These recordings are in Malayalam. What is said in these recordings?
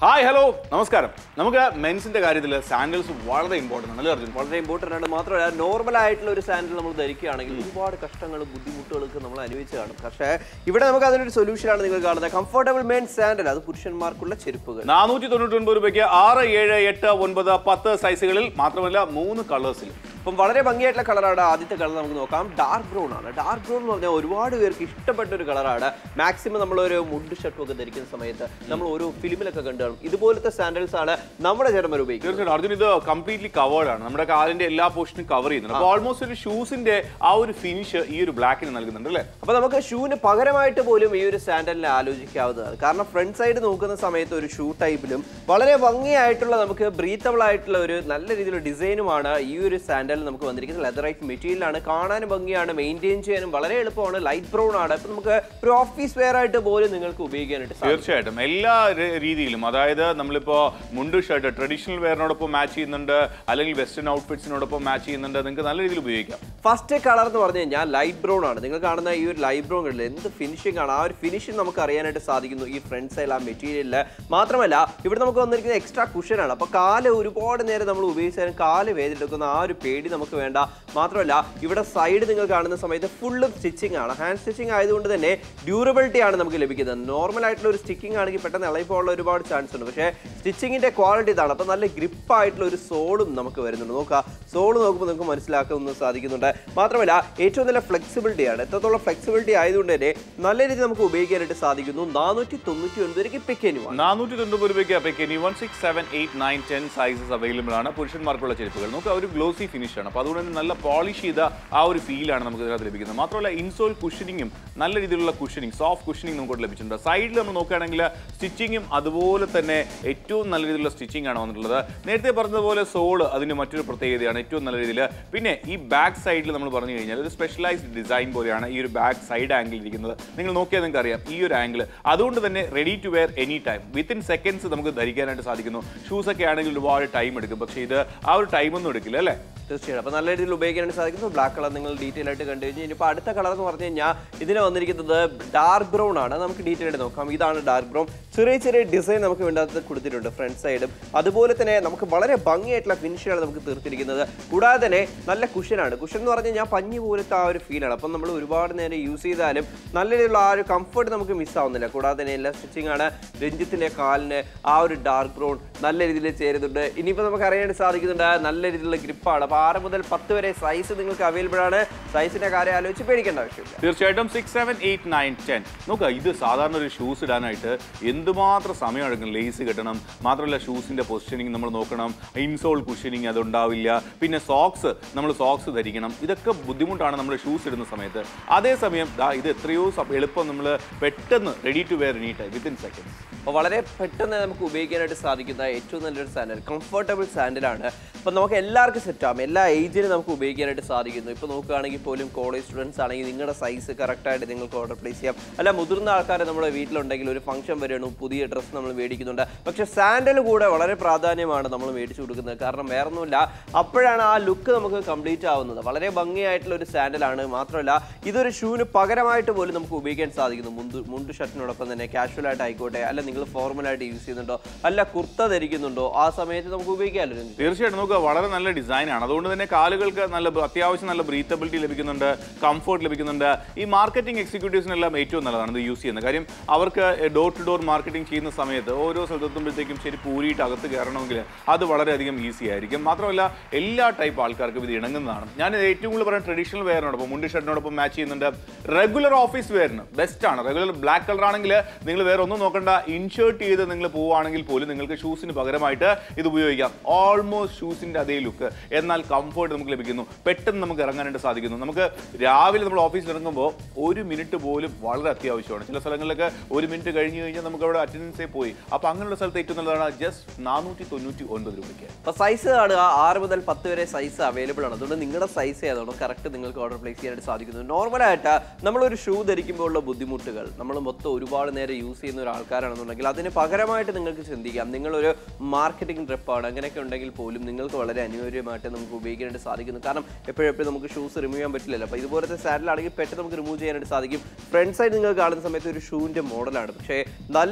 ഹായ് ഹലോ നമസ്കാരം നമുക്ക് മെൻസിന്റെ കാര്യത്തിൽ സാൻഡൽസ് വളരെ ഇമ്പോർട്ടൻ്റ് ആണ് അല്ലേ അർജുൻ വളരെ ഇമ്പോർട്ടൻ്റ് ആണ് മാത്രമല്ല നോർമൽ ആയിട്ടുള്ള ഒരു സാൻഡിൽ നമ്മൾ ധരിക്കുകയാണെങ്കിൽ ഒരുപാട് കഷ്ടങ്ങളും ബുദ്ധിമുട്ടുകളൊക്കെ നമ്മൾ അനുഭവിച്ച് കാണും പക്ഷേ ഇവിടെ നമുക്ക് അതിനൊരു സൊല്യൂഷനാണ് നിങ്ങൾ കാണുന്നത് കംഫർട്ടബിൾ മെയിൻ സാൻഡൽ അത് പുരുഷന്മാർക്കുള്ള ചെരുപ്പുകൾ നാനൂറ്റി തൊണ്ണൂറ്റി ഒൻപത് രൂപയ്ക്ക് ആറ് ഏഴ് എട്ട് ഒൻപത് പത്ത് സൈസുകളിൽ മാത്രമല്ല മൂന്ന് കളേഴ്സിലും അപ്പം വളരെ ഭംഗിയായിട്ടുള്ള കളറാണ് ആദ്യത്തെ കളർ നമുക്ക് നോക്കാം ഡാർക്ക് ബ്രൗൺ ആണ് ഡാർക്ക് ബ്രൗൺ എന്ന് പറഞ്ഞാൽ ഒരുപാട് പേർക്ക് ഇഷ്ടപ്പെട്ട ഒരു കളറാണ് മാക്സിമം നമ്മളൊരു മുഡ് ഷർട്ടും ഒക്കെ ധരിക്കുന്ന സമയത്ത് നമ്മൾ ഓരോ ഫിലിമിലൊക്കെ കണ്ടു കാണും ഇതുപോലത്തെ സാൻഡൽസ് ആണ് നമ്മുടെ ചേട്ടന്മാർ ഉപയോഗിക്കുന്നത് തീർച്ചയായിട്ടും അർജുൻ ഇത് കംപ്ലീറ്റ്ലി കവേർഡ് ആണ് നമ്മുടെ കാലിന്റെ എല്ലാ പോർഷനും കവർ ചെയ്യുന്നുണ്ട് അപ്പോൾ ഓൾമോസ്റ്റ് ഒരു ഷൂസിന്റെ ആ ഒരു ഫിനിഷ് ഈ ഒരു ബ്ലാക്കിന് നൽകുന്നുണ്ട് അല്ലേ അപ്പൊ നമുക്ക് ഷൂവിന് പകരമായിട്ട് പോലും ഈ ഒരു സാൻഡലിനെ ആലോചിക്കാവുന്നതാണ് കാരണം ഫ്രണ്ട് സൈഡ് നോക്കുന്ന സമയത്ത് ഒരു ഷൂ ടൈപ്പിലും വളരെ ഭംഗിയായിട്ടുള്ള നമുക്ക് ബ്രീത്തബിൾ ആയിട്ടുള്ള ഒരു നല്ല രീതിയിലുള്ള ഡിസൈനുമാണ് ഈ ഒരു സാൻഡൽ നമുക്ക് വന്നിരിക്കുന്നത് ലെതറൈറ്റ് മെറ്റീരിയലാണ് കാണാനും ഭംഗിയാണ് മെയിൻറ്റെയിൻ ചെയ്യാനും വളരെ എളുപ്പമാണ് ലൈറ്റ് ബ്രൗൺ ആണ് ഇപ്പൊ നമുക്ക് ഒരു ഓഫീസ് വെയർ ആയിട്ട് പോലും നിങ്ങൾക്ക് ഉപയോഗിക്കാനായിട്ട് സാധിക്കും തീർച്ചയായിട്ടും എല്ലാ ര- രീതിയിലും അതായത് നമ്മളിപ്പോ മുണ്ട് ഷർട്ട് ട്രഡീഷണൽ വെയറിനോടൊപ്പം മാച്ച് ചെയ്യുന്നുണ്ട് അല്ലെങ്കിൽ വെസ്റ്റേൺ ഔട്ട്ഫിറ്റ്സിനോടൊപ്പം മാച്ച് ചെയ്യുന്നുണ്ട് നിങ്ങൾക്ക് നല്ല രീതിയിൽ ഉപയോഗിക്കാം ഫസ്റ്റ് കളർ എന്ന് പറഞ്ഞു കഴിഞ്ഞാൽ ലൈറ്റ് ബ്രൗൺ ആണ് നിങ്ങൾ കാണുന്ന ഈ ഒരു ലൈറ്റ് ബ്രൗൺ കണ്ടില്ല എന്ത് ഫിനിഷിംഗ് ആണ് ആ ഒരു ഫിനിഷിംഗ് നമുക്ക് അറിയാനായിട്ട് സാധിക്കുന്നു ഈ ഫ്രണ്ട് സൈഡ് ആ മെറ്റീരിയലിൽ മാത്രമല്ല ഇവിടെ നമുക്ക് വന്നിരിക്കുന്ന എക്സ്ട്രാ കുഷനാണ് അപ്പോൾ കാല് ഒരുപാട് നേരം നമ്മൾ ഉപയോഗിച്ചാലും കാല് വേദനെടുക്കുന്ന ആ ഒരു പേടി നമുക്ക് വേണ്ട മാത്രമല്ല ഇവിടെ സൈഡ് നിങ്ങൾ കാണുന്ന സമയത്ത് ഫുള്ളും സ്റ്റിച്ചിങ് ആണ് ഹാൻഡ് സ്റ്റിച്ചിങ് ആയതുകൊണ്ട് തന്നെ ഡ്യൂറബിലിറ്റി ആണ് നമുക്ക് ലഭിക്കുന്നത് നോർമൽ ആയിട്ടുള്ള ഒരു സ്റ്റിച്ചിങ് ആണെങ്കിൽ പെട്ടെന്ന് ഇളകിപ്പോകാനുള്ള ഒരുപാട് ചാൻസ് ഉണ്ട് പക്ഷേ സ്റ്റിച്ചിങ്ങിന്റെ ക്വാളിറ്റി ഇതാണ് അപ്പോൾ നല്ല ഗ്രിപ്പ് ആയിട്ടുള്ള ഒരു സോളും നമുക്ക് വരുന്നുണ്ട് നോക്കുക സോൾ നോക്കുമ്പോൾ നമുക്ക് മനസ്സിലാക്കാൻ സാധിക്കുന്നുണ്ട് മാത്രമല്ല ഏറ്റവും നല്ല ഫ്ലെക്സിബിലിറ്റി ആണ് എത്രത്തോളം ഫ്ലെക്സിബിലിറ്റി ആയതുകൊണ്ട് തന്നെ നല്ല രീതിയിൽ നമുക്ക് ഉപയോഗിക്കാനായിട്ട് സാധിക്കുന്നു നാനൂറ്റി തൊണ്ണൂറ്റി ഒൻപതിലേക്ക് പിക്കനുമാണ് നാനൂറ്റി തൊണ്ണൂറ് രൂപയ്ക്ക് പെക്കിനി one six seven eight nine ten sizes available ആണ് പുരുഷന്മാർക്കുള്ള ചെരുപ്പുകൾ നമുക്ക് ആ ഒരു ഗ്ലോസി ഫിനിഷ് ആണ് അപ്പോൾ അതുകൊണ്ട് തന്നെ നല്ല പോളിഷ് ചെയ്ത ആ ഒരു ഫീലാണ് നമുക്ക് ഇതിനകത്ത് ലഭിക്കുന്നത് മാത്രമല്ല ഇൻസോൾ കുഷനിങ്ങും നല്ല രീതിയിലുള്ള കുഷനിങ് സോഫ്റ്റ് കുഷനിങ് നമുക്ക് ലഭിച്ചിട്ടുണ്ട് സൈഡിൽ നമ്മൾ നോക്കുകയാണെങ്കിൽ സ്റ്റിച്ചിങ്ങും അതുപോലെ തന്നെ ഏറ്റവും നല്ല രീതിയിലുള്ള സ്റ്റിച്ചിങ് ആണ് വന്നിട്ടുള്ളത് നേരത്തെ പറഞ്ഞതുപോലെ സോള് അതിന് മറ്റൊരു പ്രത്യേകതയാണ് ഏറ്റവും നല്ല രീതിയിൽ പിന്നെ ഈ ബാക്ക് സൈഡിൽ നമ്മൾ പറഞ്ഞു കഴിഞ്ഞാൽ ഒരു സ്പെഷ്യലൈസ്ഡ് ഡിസൈൻ പോലെയാണ് ഈ ഒരു ബാക്ക് സൈഡ് ആംഗിൾ ഇരിക്കുന്നത് നിങ്ങൾ നോക്കിയാൽ നിങ്ങൾക്ക് അറിയാം ഈ ഒരു ആംഗിൾ അതുകൊണ്ട് തന്നെ ready to wear any time within seconds നമുക്ക് ധരിക്കാനായിട്ട് സാധിക്കുന്നു ഷൂസ് ഒക്കെ ആണെങ്കിൽ ഒരുപാട് ടൈം എടുക്കും പക്ഷേ ഇത് ആ ഒരു ടൈം ഒന്നും എടുക്കില്ല അല്ലേ തീർച്ചയായും അപ്പോൾ നല്ല രീതിയിൽ ഉപയോഗിക്കാനായിട്ട് സാധിക്കുന്നു ബ്ലാക്ക് കളർ നിങ്ങൾ ഡീറ്റെയിൽ ആയിട്ട് കണ്ടു കഴിഞ്ഞാൽ ഇനിയിപ്പോൾ അടുത്ത കളർ എന്ന് പറഞ്ഞു കഴിഞ്ഞാൽ ഇതിന് വന്നിരിക്കുന്നത് ഡാർക്ക് ബ്രൗൺ ആണ് നമുക്ക് ഡീറ്റെയിൽ ആയിട്ട് നോക്കാം ഇതാണ് ഡാർക്ക് ബ്രൗൺ ചെറിയ ചെറിയ ഡിസൈൻ നമുക്ക് വേണ്ടത് കൊടുത്തിട്ടുണ്ട് ഫ്രണ്ട് സൈഡും അതുപോലെ തന്നെ നമുക്ക് വളരെ ഭംഗിയായിട്ടുള്ള ഫിനിഷാണ് നമുക്ക് തീർത്തിരിക്കുന്നത് കൂടാതെ തന്നെ നല്ല കുഷനാണ് കുഷൻ എന്ന് പറഞ്ഞു കഴിഞ്ഞാൽ പഞ്ഞി പോലത്തെ ആ ഒരു ഫീലാണ് അപ്പം നമ്മൾ ഒരുപാട് നേരം യൂസ് ചെയ്താലും നല്ല രീതിയിലുള്ള ആ ഒരു കംഫർട്ട് നമുക്ക് മിസ് ആവുന്നില്ല കൂടാതെ തന്നെ എല്ലാ സ്റ്റിച്ചിങ് ആണ് രഞ്ജിത്തിന്റെ കാലിന് ആ ഒരു ഡാർക്ക് ബ്രൗൺ നല്ല രീതിയിൽ ചേരുന്നുണ്ട് ഇനിയിപ്പോൾ നമുക്ക് അറിയാനായിട്ട് സാധിക്കുന്നുണ്ട് നല്ല രീതിയിലുള്ള ഗ്രിപ്പാണ് അപ്പോൾ ആറ് മുതൽ പത്ത് വരെ സൈസ് നിങ്ങൾക്ക് അവൈലബിൾ ആണ് സൈസിന്റെ കാര്യം ആലോചിച്ച് പേടിക്കേണ്ട ആവശ്യമില്ല തീർച്ചയായിട്ടും six seven eight nine ten നോക്കുക ഇത് സാധാരണ ഒരു ഷൂസ് ഇടാനായിട്ട് എന്തുമാത്രം സമയം എടുക്കും ലേസ് കെട്ടണം മാത്രമല്ല ഷൂസിന്റെ പൊസിഷനിങ് നമ്മൾ നോക്കണം ഇൻസോൾ കുഷനിങ് അതുണ്ടാവില്ല പിന്നെ സോക്സ് നമ്മൾ സോക്സ് ധരിക്കണം ഇതൊക്കെ ബുദ്ധിമുട്ടാണ് നമ്മൾ ഷൂസ് ഇടുന്ന സമയത്ത് അതേസമയം ദാ ഇത് എത്രയോ സ- എളുപ്പം നമ്മൾ പെട്ടെന്ന് ready to wear any time within seconds അപ്പോൾ വളരെ പെട്ടെന്ന് നമുക്ക് ഉപയോഗിക്കാനായിട്ട് സാധിക്കുന്ന ഏറ്റവും നല്ലൊരു സാൻഡൽ കംഫർട്ടബിൾ സാൻഡലാണ് അപ്പോൾ നമുക്ക് എല്ലാവർക്കും സെറ്റ് ആവും എല്ലാ ഏജിനും നമുക്ക് ഉപയോഗിക്കാനായിട്ട് സാധിക്കുന്നു ഇപ്പോൾ നോക്കുകയാണെങ്കിൽ പോലും കോളേജ് സ്റ്റുഡൻസ് ആണെങ്കിൽ നിങ്ങളുടെ സൈസ് കറക്റ്റായിട്ട് നിങ്ങൾക്ക് ഓർഡർ പ്ലേസ് ചെയ്യാം അല്ല മുതിർന്ന ആൾക്കാർ നമ്മുടെ വീട്ടിലുണ്ടെങ്കിൽ ഒരു ഫംഗ്ഷൻ വരെയാണ് പുതിയ ഡ്രസ്സ് നമ്മൾ മേടിക്കുന്നുണ്ട് പക്ഷേ സാൻഡൽ കൂടെ വളരെ പ്രാധാന്യമാണ് നമ്മൾ മേടിച്ചു കൊടുക്കുന്നത് കാരണം വേറൊന്നുമില്ല അപ്പോഴാണ് ആ ലുക്ക് നമുക്ക് കംപ്ലീറ്റ് ആവുന്നത് വളരെ ഭംഗിയായിട്ടുള്ള ഒരു സാൻഡലാണ് മാത്രമല്ല ഇതൊരു ഷൂവിന് പകരമായിട്ട് പോലും നമുക്ക് ഉപയോഗിക്കാൻ സാധിക്കുന്നു മുണ്ട് മുണ്ട് ഷർട്ടിനോടൊപ്പം തന്നെ കാഷ്വൽ ആയിട്ട് ആയിക്കോട്ടെ അല്ല നിങ്ങൾ ഫോർമൽ ആയിട്ട് യൂസ് ചെയ്യുന്നുണ്ടോ അല്ല കുർത്ത ധരിക്കുന്നുണ്ടോ ആ സമയത്ത് നമുക്ക് ഉപയോഗിക്കാമല്ലോ രഞ്ജിത്ത്? തീർച്ചയായിട്ടും നോക്കുക വളരെ നല്ല ഡിസൈനാണ് അതുകൊണ്ട് തന്നെ കാലുകൾക്ക് നല്ല ബ- അത്യാവശ്യം നല്ല ബ്രീത്തബിലിറ്റി ലഭിക്കുന്നുണ്ട് കംഫർട്ട് ലഭിക്കുന്നുണ്ട് ഈ മാർക്കറ്റിംഗ് എക്സിക്യൂട്ടീവ്സിനെല്ലാം ഏറ്റവും നല്ലതാണ് ഇത് യൂസ് ചെയ്യുന്നത് കാര്യം അവർക്ക് ഡോർ ടു ഡോർ മാർക്കറ്റിംഗ് ചെയ്യുന്ന സമയത്ത് ഓരോ സ്ഥലത്തെത്തുമ്പോഴത്തേക്കും ശരി പൂരിയിട്ട് അകത്ത് കയറണമെങ്കിൽ അത് വളരെയധികം ഈസി ആയിരിക്കും മാത്രമല്ല എല്ലാ ടൈപ്പ് ആൾക്കാർക്കും ഇത് ഇണങ്ങുന്നതാണ് ഞാൻ ഏറ്റവും കൂടുതൽ പറയുന്നത് ട്രഡീഷണൽ വെയറിനോടൊപ്പം മുണ്ടി ഷർട്ടിനോടൊപ്പം മാച്ച് ചെയ്യുന്നുണ്ട് റെഗുലർ ഓഫീസ് വെയറിന് ബെസ്റ്റ് ആണ് റെഗുലർ ബ്ലാക്ക് കളർ ആണെങ്കിൽ നിങ്ങൾ വേറെ ഒന്നും നോക്കണ്ട ഇൻഷേർട്ട് ചെയ്ത് നിങ്ങൾ പോവുകയാണെങ്കിൽ പോലും നിങ്ങൾക്ക് ഷൂസിന് പകരമായിട്ട് ഇത് ഉപയോഗിക്കാം ഓൾമോസ്റ്റ് ഷൂസിന്റെ അതേ ലുക്ക് എന്നാൽ കംഫർട്ട് നമുക്ക് ലഭിക്കുന്നു പെട്ടെന്ന് നമുക്ക് ഇറങ്ങാനായിട്ട് സാധിക്കുന്നു നമുക്ക് രാവിലെ നമ്മൾ ഓഫീസിൽ ഇറങ്ങുമ്പോൾ ഒരു മിനിറ്റ് പോലും വളരെ അത്യാവശ്യമാണ് ചില സ്ഥലങ്ങളിലൊക്കെ ഒരു മിനിറ്റ് കഴിഞ്ഞ് കഴിഞ്ഞാൽ നമുക്ക് അവിടെ അറ്റൻഡൻസേ പോയി അപ്പോൾ അങ്ങനെയുള്ള സ്ഥലത്ത് ഏറ്റവും നല്ലതാണ് ജസ്റ്റ് നാനൂറ്റി തൊണ്ണൂറ്റി ഒൻപത് രൂപയ്ക്ക് അപ്പോൾ സൈസ് കാണുക ആറ് മുതൽ പത്ത് വരെ സൈസ് അവൈലബിൾ ആണ് അതുകൊണ്ട് നിങ്ങളുടെ സൈസ് ഏതാണോ കറക്റ്റ് നിങ്ങൾക്ക് ഓർഡർ പ്ലേസ് ചെയ്യാനായിട്ട് സാധിക്കുന്നു നോർമലായിട്ട് നമ്മളൊരു ഷൂ ധരിക്കുമ്പോൾ ഉള്ള ബുദ്ധിമുട്ടുകൾ നമ്മൾ മൊത്തം ഒരുപാട് നേരം യൂസ് ചെയ്യുന്ന ഒരാൾക്കാരാണെന്നുണ്ടെങ്കിൽ അതിന് പകരമായിട്ട് നിങ്ങൾക്ക് ചിന്തിക്കാം നിങ്ങളൊരു മാർക്കറ്റിംഗ് ട്രിപ്പാണ് അങ്ങനെയൊക്കെ ഉണ്ടെങ്കിൽ പോലും നിങ്ങൾക്ക് വളരെ അനുയോജ്യമായിട്ട് നമുക്ക് ഉപയോഗിക്കാനായിട്ട് സാധിക്കുന്നു കാരണം എപ്പോഴെപ്പോഴും നമുക്ക് ഷൂസ് റിമൂവ് ചെയ്യാൻ പറ്റില്ലല്ലോ അപ്പോൾ ഇതുപോലത്തെ സാഡിലാണെങ്കിൽ പെട്ടെന്ന് നമുക്ക് റിമൂവ് ചെയ്യാനായിട്ട് സാധിക്കും ഫ്രണ്ട് സൈഡ് നിങ്ങൾ കാണുന്ന സമയത്ത് ഒരു ഷൂവിൻ്റെ മോഡലാണ് പക്ഷേ നല്ല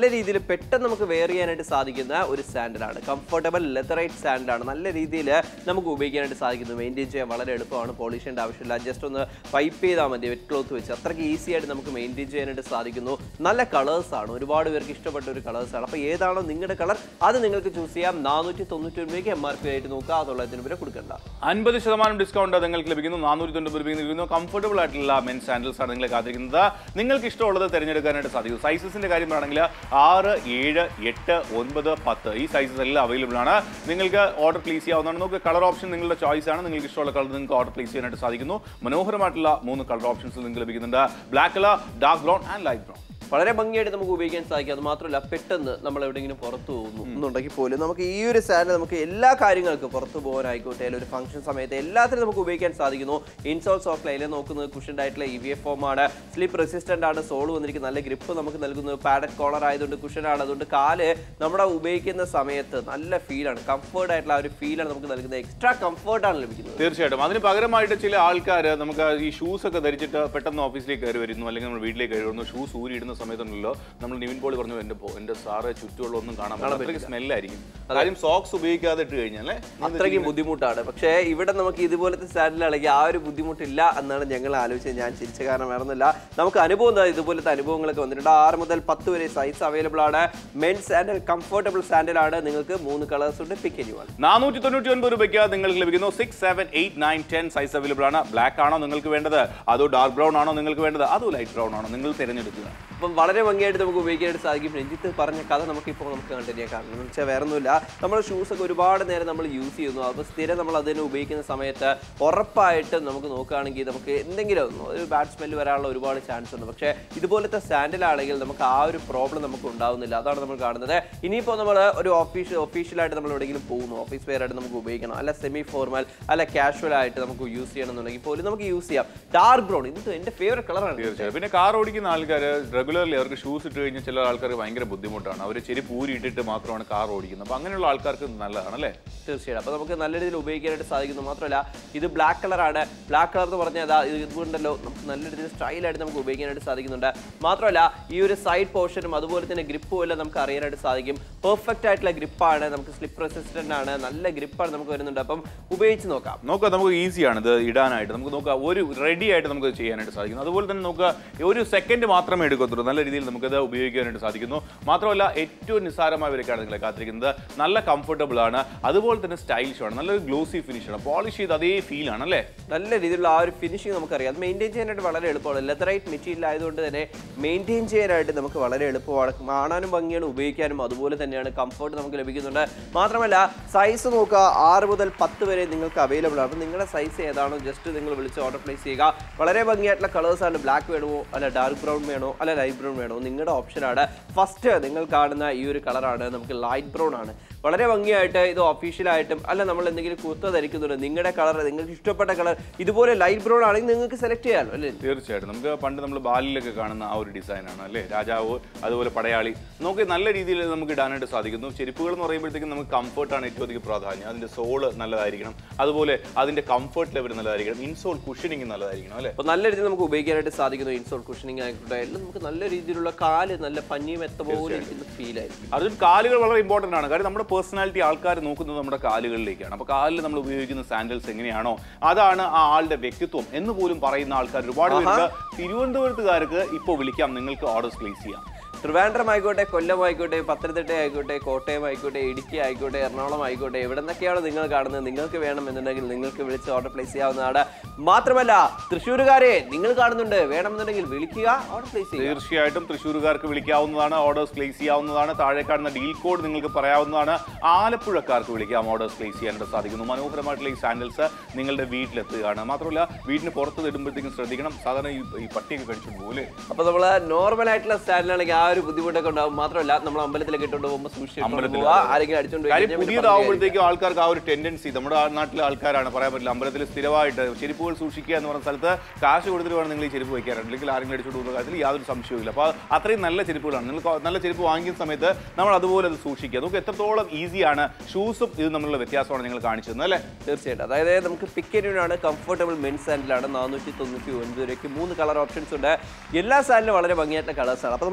രീതിയിൽ പെട്ടെന്ന് നമുക്ക് വെയർ ചെയ്യാനായിട്ട് സാധിക്കുന്ന ഒരു സാൻഡലാണ് കംഫർട്ടബിൾ ലെതറൈറ്റ് സാൻഡലാണ് നല്ല രീതിയിൽ നമുക്ക് ഉപയോഗിക്കാനായിട്ട് സാധിക്കുന്നു മെയിൻറ്റെയിൻ ചെയ്യാൻ വളരെ എളുപ്പമാണ് പോളിഷ് ചെയ്യേണ്ട ആവശ്യമില്ല ജസ്റ്റ് ഒന്ന് പൈപ്പ് ചെയ്താൽ മതി വെറ്റ് ക്ലോത്ത് വെച്ച് അത്രയ്ക്ക് ഈസി ആയിട്ട് നമുക്ക് മെയിൻറ്റെയിൻ ചെയ്യാനായിട്ട് സാധിക്കുന്നു നല്ല കളേഴ്സ് ആണ് ഒരുപാട് പേർക്ക് ഇഷ്ടപ്പെട്ട ഒരു കളേഴ്സ് ആണ് അപ്പോൾ ഏതാണോ നിങ്ങളുടെ കളർ അത് നിങ്ങൾക്ക് ചൂസ് ചെയ്യാം നാനൂറ്റി തൊണ്ണൂറ്റി ഒൻപതിലേക്ക് എം ആർ പി ആയിട്ട് നോക്കുക തൊള്ളായിരത്തിന് പേരെ കൊടുക്കണ്ട അൻപത് ശതമാനം ഡിസ്കൗണ്ട് നിങ്ങൾക്ക് ലഭിക്കുന്നു നാനൂറ്റി തൊണ്ണൂറ് രൂപയ്ക്ക് ലഭിക്കുന്നു കംഫർട്ടബിൾ ആയിട്ടുള്ള മെൻ സാൻഡൽസ് ആണ് നിങ്ങളെ കാത്തിരിക്കുന്നത് നിങ്ങൾക്ക് ഇഷ്ടമുള്ളത് തിരഞ്ഞെടുക്കാനായിട്ട് സാധിക്കും സൈസസിന്റെ കാര്യം പറയുകയാണെങ്കിൽ ആറ് ഏഴ് എട്ട് ഒൻപത് പത്ത് ഈ സൈസസ് എല്ലാം അവൈലബിൾ ആണ് നിങ്ങൾക്ക് ഓർഡർ പ്ലേസ് ചെയ്യാവുന്നതാണ് നമുക്ക് കളർ ഓപ്ഷൻ നിങ്ങളുടെ ചോയ്സ് ആണ് നിങ്ങൾക്ക് ഇഷ്ടമുള്ള കളർ നിങ്ങൾക്ക് ഓർഡർ പ്ലേസ് ചെയ്യാനായിട്ട് സാധിക്കുന്നു മനോഹരമായിട്ടുള്ള മൂന്ന് കളർ ഓപ്ഷൻസ് നിങ്ങൾക്ക് ലഭിക്കുന്നുണ്ട് black colour dark brown and light brown വളരെ ഭംഗിയായിട്ട് നമുക്ക് ഉപയോഗിക്കാൻ സാധിക്കും അത് മാത്രമല്ല പെട്ടെന്ന് നമ്മൾ എവിടെയെങ്കിലും പുറത്തു പോകുന്നു എന്നുണ്ടെങ്കിൽ പോലും നമുക്ക് ഈ ഒരു സാൻഡ് നമുക്ക് എല്ലാ കാര്യങ്ങൾക്കും പുറത്തു പോകാനായിക്കോട്ടെ അല്ലെങ്കിൽ ഒരു ഫംഗ്ഷൻ സമയത്ത് എല്ലാത്തിനും നമുക്ക് ഉപയോഗിക്കാൻ സാധിക്കുന്നു ഇൻസോൾ സോഫ്റ്റ് ലൈനിൽ നോക്കുന്നത് കുഷൻഡ് ആയിട്ടുള്ള ഇ വി എഫ് ഫോം ആണ് സ്ലിപ്പ് റെസിസ്റ്റന്റ് ആണ് സോൾ വന്നിരിക്കുന്ന നല്ല ഗ്രിപ്പ് നമുക്ക് നൽകുന്നത് പാഡഡ് കോളർ ആയതുകൊണ്ട് കുഷനാണ് അതുകൊണ്ട് കാല് നമ്മുടെ ഉപയോഗിക്കുന്ന സമയത്ത് നല്ല ഫീലാണ് കംഫർട്ട് ആയിട്ടുള്ള ആ ഒരു ഫീലാണ് നമുക്ക് നൽകുന്നത് എക്സ്ട്രാ കംഫർട്ടാണ് ലഭിക്കുന്നത് തീർച്ചയായിട്ടും അതിന് പകരമായിട്ട് ചില ആൾക്കാർ നമുക്ക് ഈ ഷൂസ് ഒക്കെ ധരിച്ചിട്ട് പെട്ടെന്ന് ഓഫീസിലേക്ക് കയറി വരുന്നു അല്ലെങ്കിൽ നമ്മൾ വീട്ടിലേക്ക് കയറി വരുന്നു ഷൂസ് ഊരി ഇടുന്ന സമയത്തുണ്ടല്ലോ നമ്മൾ നിവിൻ പോളി പറഞ്ഞു എന്റെ പോ- എന്റെ സാറ് ചുറ്റുമുള്ള ഒന്നും കാണാൻ പറ്റില്ല അത്രയ്ക്ക് സ്മെല്ലായിരിക്കും കാര്യം സോക്സ് ഉപയോഗിക്കാതെ ഇട്ട് കഴിഞ്ഞാൽ അത്രയ്ക്കും ബുദ്ധിമുട്ടാണ് പക്ഷേ ഇവിടെ നമുക്ക് ഇതുപോലത്തെ സാൻഡിലാണെങ്കിൽ ആ ഒരു ബുദ്ധിമുട്ടില്ല എന്നാണ് ഞങ്ങൾ ആലോചിച്ചത് ഞാൻ ചിരിച്ച കാരണം വേറൊന്നുമില്ല നമുക്ക് അനുഭവം എന്താ ഇതുപോലത്തെ അനുഭവങ്ങളൊക്കെ വന്നിട്ടുണ്ട് ആറ് മുതൽ പത്ത് വരെ സൈസ് അവൈലബിൾ ആണ് മെൻ സാൻഡൽ കംഫർട്ടബിൾ സാൻഡലാണ് നിങ്ങൾക്ക് മൂന്ന് കളേഴ്സ് ഉണ്ട് പിക്ക് ചെയ്യുവാൻ നാനൂറ്റി തൊണ്ണൂറ്റി ഒൻപത് രൂപയ്ക്ക് നിങ്ങൾക്ക് ലഭിക്കുന്നു six seven eight nine ten size available ആണ് ബ്ലാക്ക് ആണോ നിങ്ങൾക്ക് വേണ്ടത് അതോ ഡാർക്ക് ബ്രൗൺ ആണോ നിങ്ങൾക്ക് വേണ്ടത് അതോ ലൈറ്റ് ബ്രൗൺ ആണോ നിങ്ങൾ തിരഞ്ഞെടുക്കുക അപ്പം വളരെ ഭംഗിയായിട്ട് നമുക്ക് ഉപയോഗിക്കാനായിട്ട് സാധിക്കും രഞ്ജിത്ത് പറഞ്ഞ കഥ നമുക്കിപ്പോൾ നമുക്ക് കണ്ടിന്യൂ കാരണം എന്ന് വെച്ചാൽ വേറെ ഒന്നുമില്ല നമ്മുടെ ഷൂസ് ഒക്കെ ഒരുപാട് നേരം നമ്മൾ യൂസ് ചെയ്യുന്നു അപ്പോൾ സ്ഥിരം നമ്മൾ അതിനെ ഉപയോഗിക്കുന്ന സമയത്ത് ഉറപ്പായിട്ടും നമുക്ക് നോക്കുകയാണെങ്കിൽ നമുക്ക് എന്തെങ്കിലും ഒന്ന് ഒരു ബാഡ് സ്മെല്ല് വരാനുള്ള ഒരുപാട് ചാൻസ് ഉണ്ട് പക്ഷേ ഇതുപോലത്തെ സാൻഡിലാണെങ്കിൽ നമുക്ക് ആ ഒരു പ്രോബ്ലം നമുക്ക് ഉണ്ടാവുന്നില്ല അതാണ് നമ്മൾ കാണുന്നത് ഇനിയിപ്പോൾ നമ്മൾ ഒരു ഓഫീസ് ഒഫീഷ്യലായിട്ട് നമ്മൾ എവിടെയെങ്കിലും പോകുന്നു ഓഫീസ് വെയർ ആയിട്ട് നമുക്ക് ഉപയോഗിക്കണം അല്ല സെമി ഫോർമൽ അല്ല കാഷ്വൽ ആയിട്ട് നമുക്ക് യൂസ് ചെയ്യണമെന്നുണ്ടെങ്കിൽ പോലും നമുക്ക് യൂസ് ചെയ്യാം ഡാർക്ക് ബ്രൗൺ ഇത് എൻ്റെ ഫേവറേറ്റ് കളറാണ് തീർച്ചയായും പിന്നെ കാർ ഓടിക്കുന്ന ആൾക്കാർ റെഗുലർലി അവർക്ക് ഷൂസ് ഇട്ട് കഴിഞ്ഞാൽ ചില ആൾക്കാർക്ക് ഭയങ്കര ബുദ്ധിമുട്ടാണ് അവർ ചെരുപ്പ് ഊരി ഇട്ടിട്ട് മാത്രമാണ് കാർ ഓടിക്കുന്നത് അപ്പോൾ അങ്ങനെയുള്ള ആൾക്കാർക്ക് ഇത് നല്ലതാണ് അല്ലേ തീർച്ചയായിട്ടും അപ്പോൾ നമുക്ക് നല്ല രീതിയിൽ ഉപയോഗിക്കാനായിട്ട് സാധിക്കുന്നു മാത്രമല്ല ഇത് ബ്ലാക്ക് കളറാണ് ബ്ലാക്ക് കളർ എന്ന് പറഞ്ഞാൽ അതാ ഇത് ഇതുകൊണ്ടല്ലോ നമുക്ക് നല്ല രീതിയിൽ സ്റ്റൈലായിട്ട് നമുക്ക് ഉപയോഗിക്കാനായിട്ട് സാധിക്കുന്നുണ്ട് മാത്രമല്ല ഈ ഒരു സൈഡ് പോർഷനും അതുപോലെ തന്നെ ഗ്രിപ്പും എല്ലാം നമുക്ക് അറിയാനായിട്ട് സാധിക്കും പെർഫെക്റ്റ് ആയിട്ടുള്ള ഗ്രിപ്പാണ് നമുക്ക് സ്ലിപ്പ് റെസിസ്റ്റന്റ് ആണ് നല്ല ഗ്രിപ്പാണ് നമുക്ക് വരുന്നുണ്ട് അപ്പം ഉപയോഗിച്ച് നോക്കാം നോക്കുക നമുക്ക് ഈസിയാണ് ഇത് ഇടാനായിട്ട് നമുക്ക് നോക്കാം ഒരു റെഡി ആയിട്ട് നമുക്ക് ഇത് ചെയ്യാനായിട്ട് സാധിക്കുന്നു അതുപോലെ തന്നെ നോക്കുക ഒരു സെക്കൻഡ് മാത്രമേ എടുക്കത്തുള്ളൂ നല്ല രീതിയിൽ നമുക്കത് ഉപയോഗിക്കാനായിട്ട് സാധിക്കുന്നു മാത്രമല്ല ഏറ്റവും നിസ്സാരമായ വിലക്കാണ് നിങ്ങളെ കാത്തിരിക്കുന്നത് നല്ല കംഫർട്ടബിൾ ആണ് അതുപോലെ തന്നെ സ്റ്റൈലിഷ് ആണ് നല്ലൊരു ഗ്ലോസി ഫിനിഷ് ആണ് പോളിഷ് ചെയ്ത് അതേ ഫീൽ ആണ് അല്ലേ നല്ല രീതിയിലുള്ള ആ ഒരു ഫിനിഷിംഗ് നമുക്കറിയാം അത് മെയിൻറ്റെയിൻ ചെയ്യാനായിട്ട് വളരെ എളുപ്പമാണ് ലെതറൈറ്റ് മെറ്റീരിയൽ ആയതുകൊണ്ട് തന്നെ മെയിൻറ്റെയിൻ ചെയ്യാനായിട്ട് നമുക്ക് വളരെ എളുപ്പമാണ് കാണാനും ഭംഗിയാണ് ഉപയോഗിക്കാനും അതുപോലെ തന്നെയാണ് കംഫർട്ട് നമുക്ക് ലഭിക്കുന്നുണ്ട് മാത്രമല്ല സൈസ് നോക്കുക ആറ് മുതൽ പത്ത് വരെ നിങ്ങൾക്ക് അവൈലബിൾ ആണ് അപ്പോൾ നിങ്ങളുടെ സൈസ് ഏതാണോ ജസ്റ്റ് നിങ്ങൾ വിളിച്ച് ഓർഡർ പ്ലേസ് ചെയ്യുക വളരെ ഭംഗിയായിട്ടുള്ള കളേഴ്സ് ആണ് ബ്ലാക്ക് വേണമോ അല്ല ഡാർക്ക് ബ്രൗൺ വേണോ അല്ല ലൈറ്റ് ബ്രൗൺ വേണോ നിങ്ങളുടെ ഓപ്ഷനാണ് ഫസ്റ്റ് നിങ്ങൾ കാണുന്ന ഈ ഒരു കളറാണ് നമുക്ക് ലൈറ്റ് ബ്രൗൺ ആണ് വളരെ ഭംഗിയായിട്ട് ഇത് ഒഫീഷ്യലായിട്ടും അല്ല നമ്മൾ എന്തെങ്കിലും കുർത്ത ധരിക്കുന്നുണ്ട് നിങ്ങളുടെ കളർ നിങ്ങൾക്ക് ഇഷ്ടപ്പെട്ട കളർ ഇതുപോലെ ലൈറ്റ് ബ്രൗൺ ആണെങ്കിൽ നിങ്ങൾക്ക് സെലക്ട് ചെയ്യാമല്ലോ അല്ലേ തീർച്ചയായിട്ടും നമുക്ക് പണ്ട് നമ്മൾ ബാലിലൊക്കെ കാണുന്ന ആ ഒരു ഡിസൈനാണ് അല്ലേ രാജാവ് അതുപോലെ പടയാളി നമുക്ക് നല്ല രീതിയിൽ നമുക്ക് ഇടാനായിട്ട് സാധിക്കുന്നു ചെരുപ്പുകൾ എന്ന് പറയുമ്പോഴത്തേക്കും നമുക്ക് കംഫർട്ടാണ് ഏറ്റവും അധികം പ്രാധാന്യം അതിന്റെ സോള് നല്ലതായിരിക്കണം അതുപോലെ അതിന്റെ കംഫർട്ട് ലെവൽ നല്ലതായിരിക്കണം ഇൻസോൾ കുഷനിങ് നല്ലതായിരിക്കണം അല്ലേ അപ്പോൾ നല്ല രീതിയിൽ നമുക്ക് ഉപയോഗിക്കാനായിട്ട് സാധിക്കുന്നു ഇൻസോൾ കുഷനിങ് ആയിക്കോട്ടെ എല്ലാം നമുക്ക് നല്ല രീതിയിലുള്ള കാല് നല്ല പഞ്ഞിയും എത്ത പോലെ ഇരിക്കുന്ന ഫീൽ ആയിരിക്കും അതും കാലുകൾ വളരെ ഇമ്പോർട്ടൻ്റ് ആണ് കാര്യം നമ്മുടെ പേഴ്സണാലിറ്റി ആൾക്കാർ നോക്കുന്നത് നമ്മുടെ കാലുകളിലേക്കാണ് അപ്പോൾ കാലിൽ നമ്മൾ ഉപയോഗിക്കുന്ന സാൻഡൽസ് എങ്ങനെയാണോ അതാണ് ആ ആളുടെ വ്യക്തിത്വം എന്ന് പോലും പറയുന്ന ആൾക്കാർ ഒരുപാട് പേരുണ്ട് തിരുവനന്തപുരത്തുകാർക്ക് ഇപ്പോൾ വിളിക്കാം നിങ്ങൾക്ക് ഓർഡേഴ്സ് പ്ലേസ് ചെയ്യാം ട്രിവാൻഡ്രം ആയിക്കോട്ടെ കൊല്ലം ആയിക്കോട്ടെ പത്തനംതിട്ട ആയിക്കോട്ടെ കോട്ടയം ആയിക്കോട്ടെ ഇടുക്കി ആയിക്കോട്ടെ എറണാകുളം ആയിക്കോട്ടെ എവിടെ നിന്നൊക്കെയാണോ നിങ്ങൾ കാണുന്നത് നിങ്ങൾക്ക് വേണമെന്നുണ്ടെങ്കിൽ നിങ്ങൾക്ക് വിളിച്ച് ഓർഡർ പ്ലേസ് ചെയ്യാവുന്നതാണ് മാത്രമല്ല തൃശ്ശൂരുകാരെ നിങ്ങൾ കാണുന്നുണ്ട് വേണമെന്നുണ്ടെങ്കിൽ വിളിക്കുക ഓർഡർ പ്ലേസ് ചെയ്യുക തീർച്ചയായിട്ടും തൃശ്ശൂരുകാർക്ക് വിളിക്കാവുന്നതാണ് ഓർഡേഴ്സ് പ്ലേസ് ചെയ്യാവുന്നതാണ് താഴെ കാണുന്ന ഡീൽ കോഡ് നിങ്ങൾക്ക് പറയാവുന്നതാണ് ആലപ്പുഴക്കാർക്ക് വിളിക്കാം ഓർഡേഴ്സ് പ്ലേസ് ചെയ്യാനായിട്ട് സാധിക്കുന്നു മനോഹരമായിട്ടുള്ള ഈ സാൻഡൽസ് നിങ്ങളുടെ വീട്ടിലെത്തുകയാണ് മാത്രമല്ല വീടിന് പുറത്ത് ഇടുമ്പോഴത്തേക്കും ശ്രദ്ധിക്കണം സാധാരണ ഈ ഈ പട്ടിയൊക്കെ കഴിച്ചിട്ട് പോലെ അപ്പൊ നമ്മള് നോർമൽ ആയിട്ടുള്ള സ്റ്റാൻഡിലാണെങ്കിൽ ആ ഒരു ബുദ്ധിമുട്ടൊക്കെ ഉണ്ടാവും മാത്രമല്ല നമ്മൾ അമ്പലത്തിലേക്ക് ഇട്ടുകൊണ്ട് പോകുമ്പോൾ സൂക്ഷിച്ചു അമ്പലത്തിൽ പോവുക ആരെങ്കിലും അടിച്ചോണ്ട് പോയി കാര്യം കഴിഞ്ഞാൽ പിന്നെ പുതിയതാവുമ്പോഴത്തേക്കും ആൾക്കാർക്ക് ആ ഒരു ടെൻഡൻസി നമ്മുടെ ആ നാട്ടിലെ ആൾക്കാരാണ് പറയാൻ പറ്റില്ല അമ്പലത്തിൽ സ്ഥിരമായിട്ട് ചെരുപ്പുകൾ സൂക്ഷിക്കുക എന്ന് പറഞ്ഞ സ്ഥലത്ത് കാശ് കൊടുത്തിട്ട് വേണം നിങ്ങൾ ഈ ചെരുപ്പ് വയ്ക്കാറുണ്ട് അല്ലെങ്കിൽ ആരെങ്കിലും അടിച്ചുകൊണ്ട് പോകുന്ന കാര്യത്തിൽ യാതൊരു സംശയവുമില്ല അപ്പോൾ അത്രയും നല്ല ചെരുപ്പുകളാണ് നിങ്ങൾ കൊ- നല്ല ചെരുപ്പ് വാങ്ങിക്കുന്ന സമയത്ത് നമ്മൾ അതുപോലെ അത് സൂക്ഷിക്കുക നമുക്ക് എത്രത്തോളം ഈസിയാണ് ഷൂസും ഇത് തമ്മിലുള്ള വ്യത്യാസമാണ് നിങ്ങൾ കാണിച്ചു തന്നത് അല്ലേ തീർച്ചയായിട്ടും അതായത് നമുക്ക് പിക്കറ്റിനാണ് കംഫർട്ടബിൾ മെൻസ് സാൻഡിലാണ് നാനൂറ്റി തൊണ്ണൂറ്റി ഒൻപത് രൂപയ്ക്ക് മൂന്ന് കളർ ഓപ്ഷൻസ് ഉണ്ട് എല്ലാ സാൻഡിലും വളരെ ഭംഗിയായിട്ടുള്ള കളേഴ്സാണ് അപ്പോൾ നമുക്ക് ഇതിന്റെ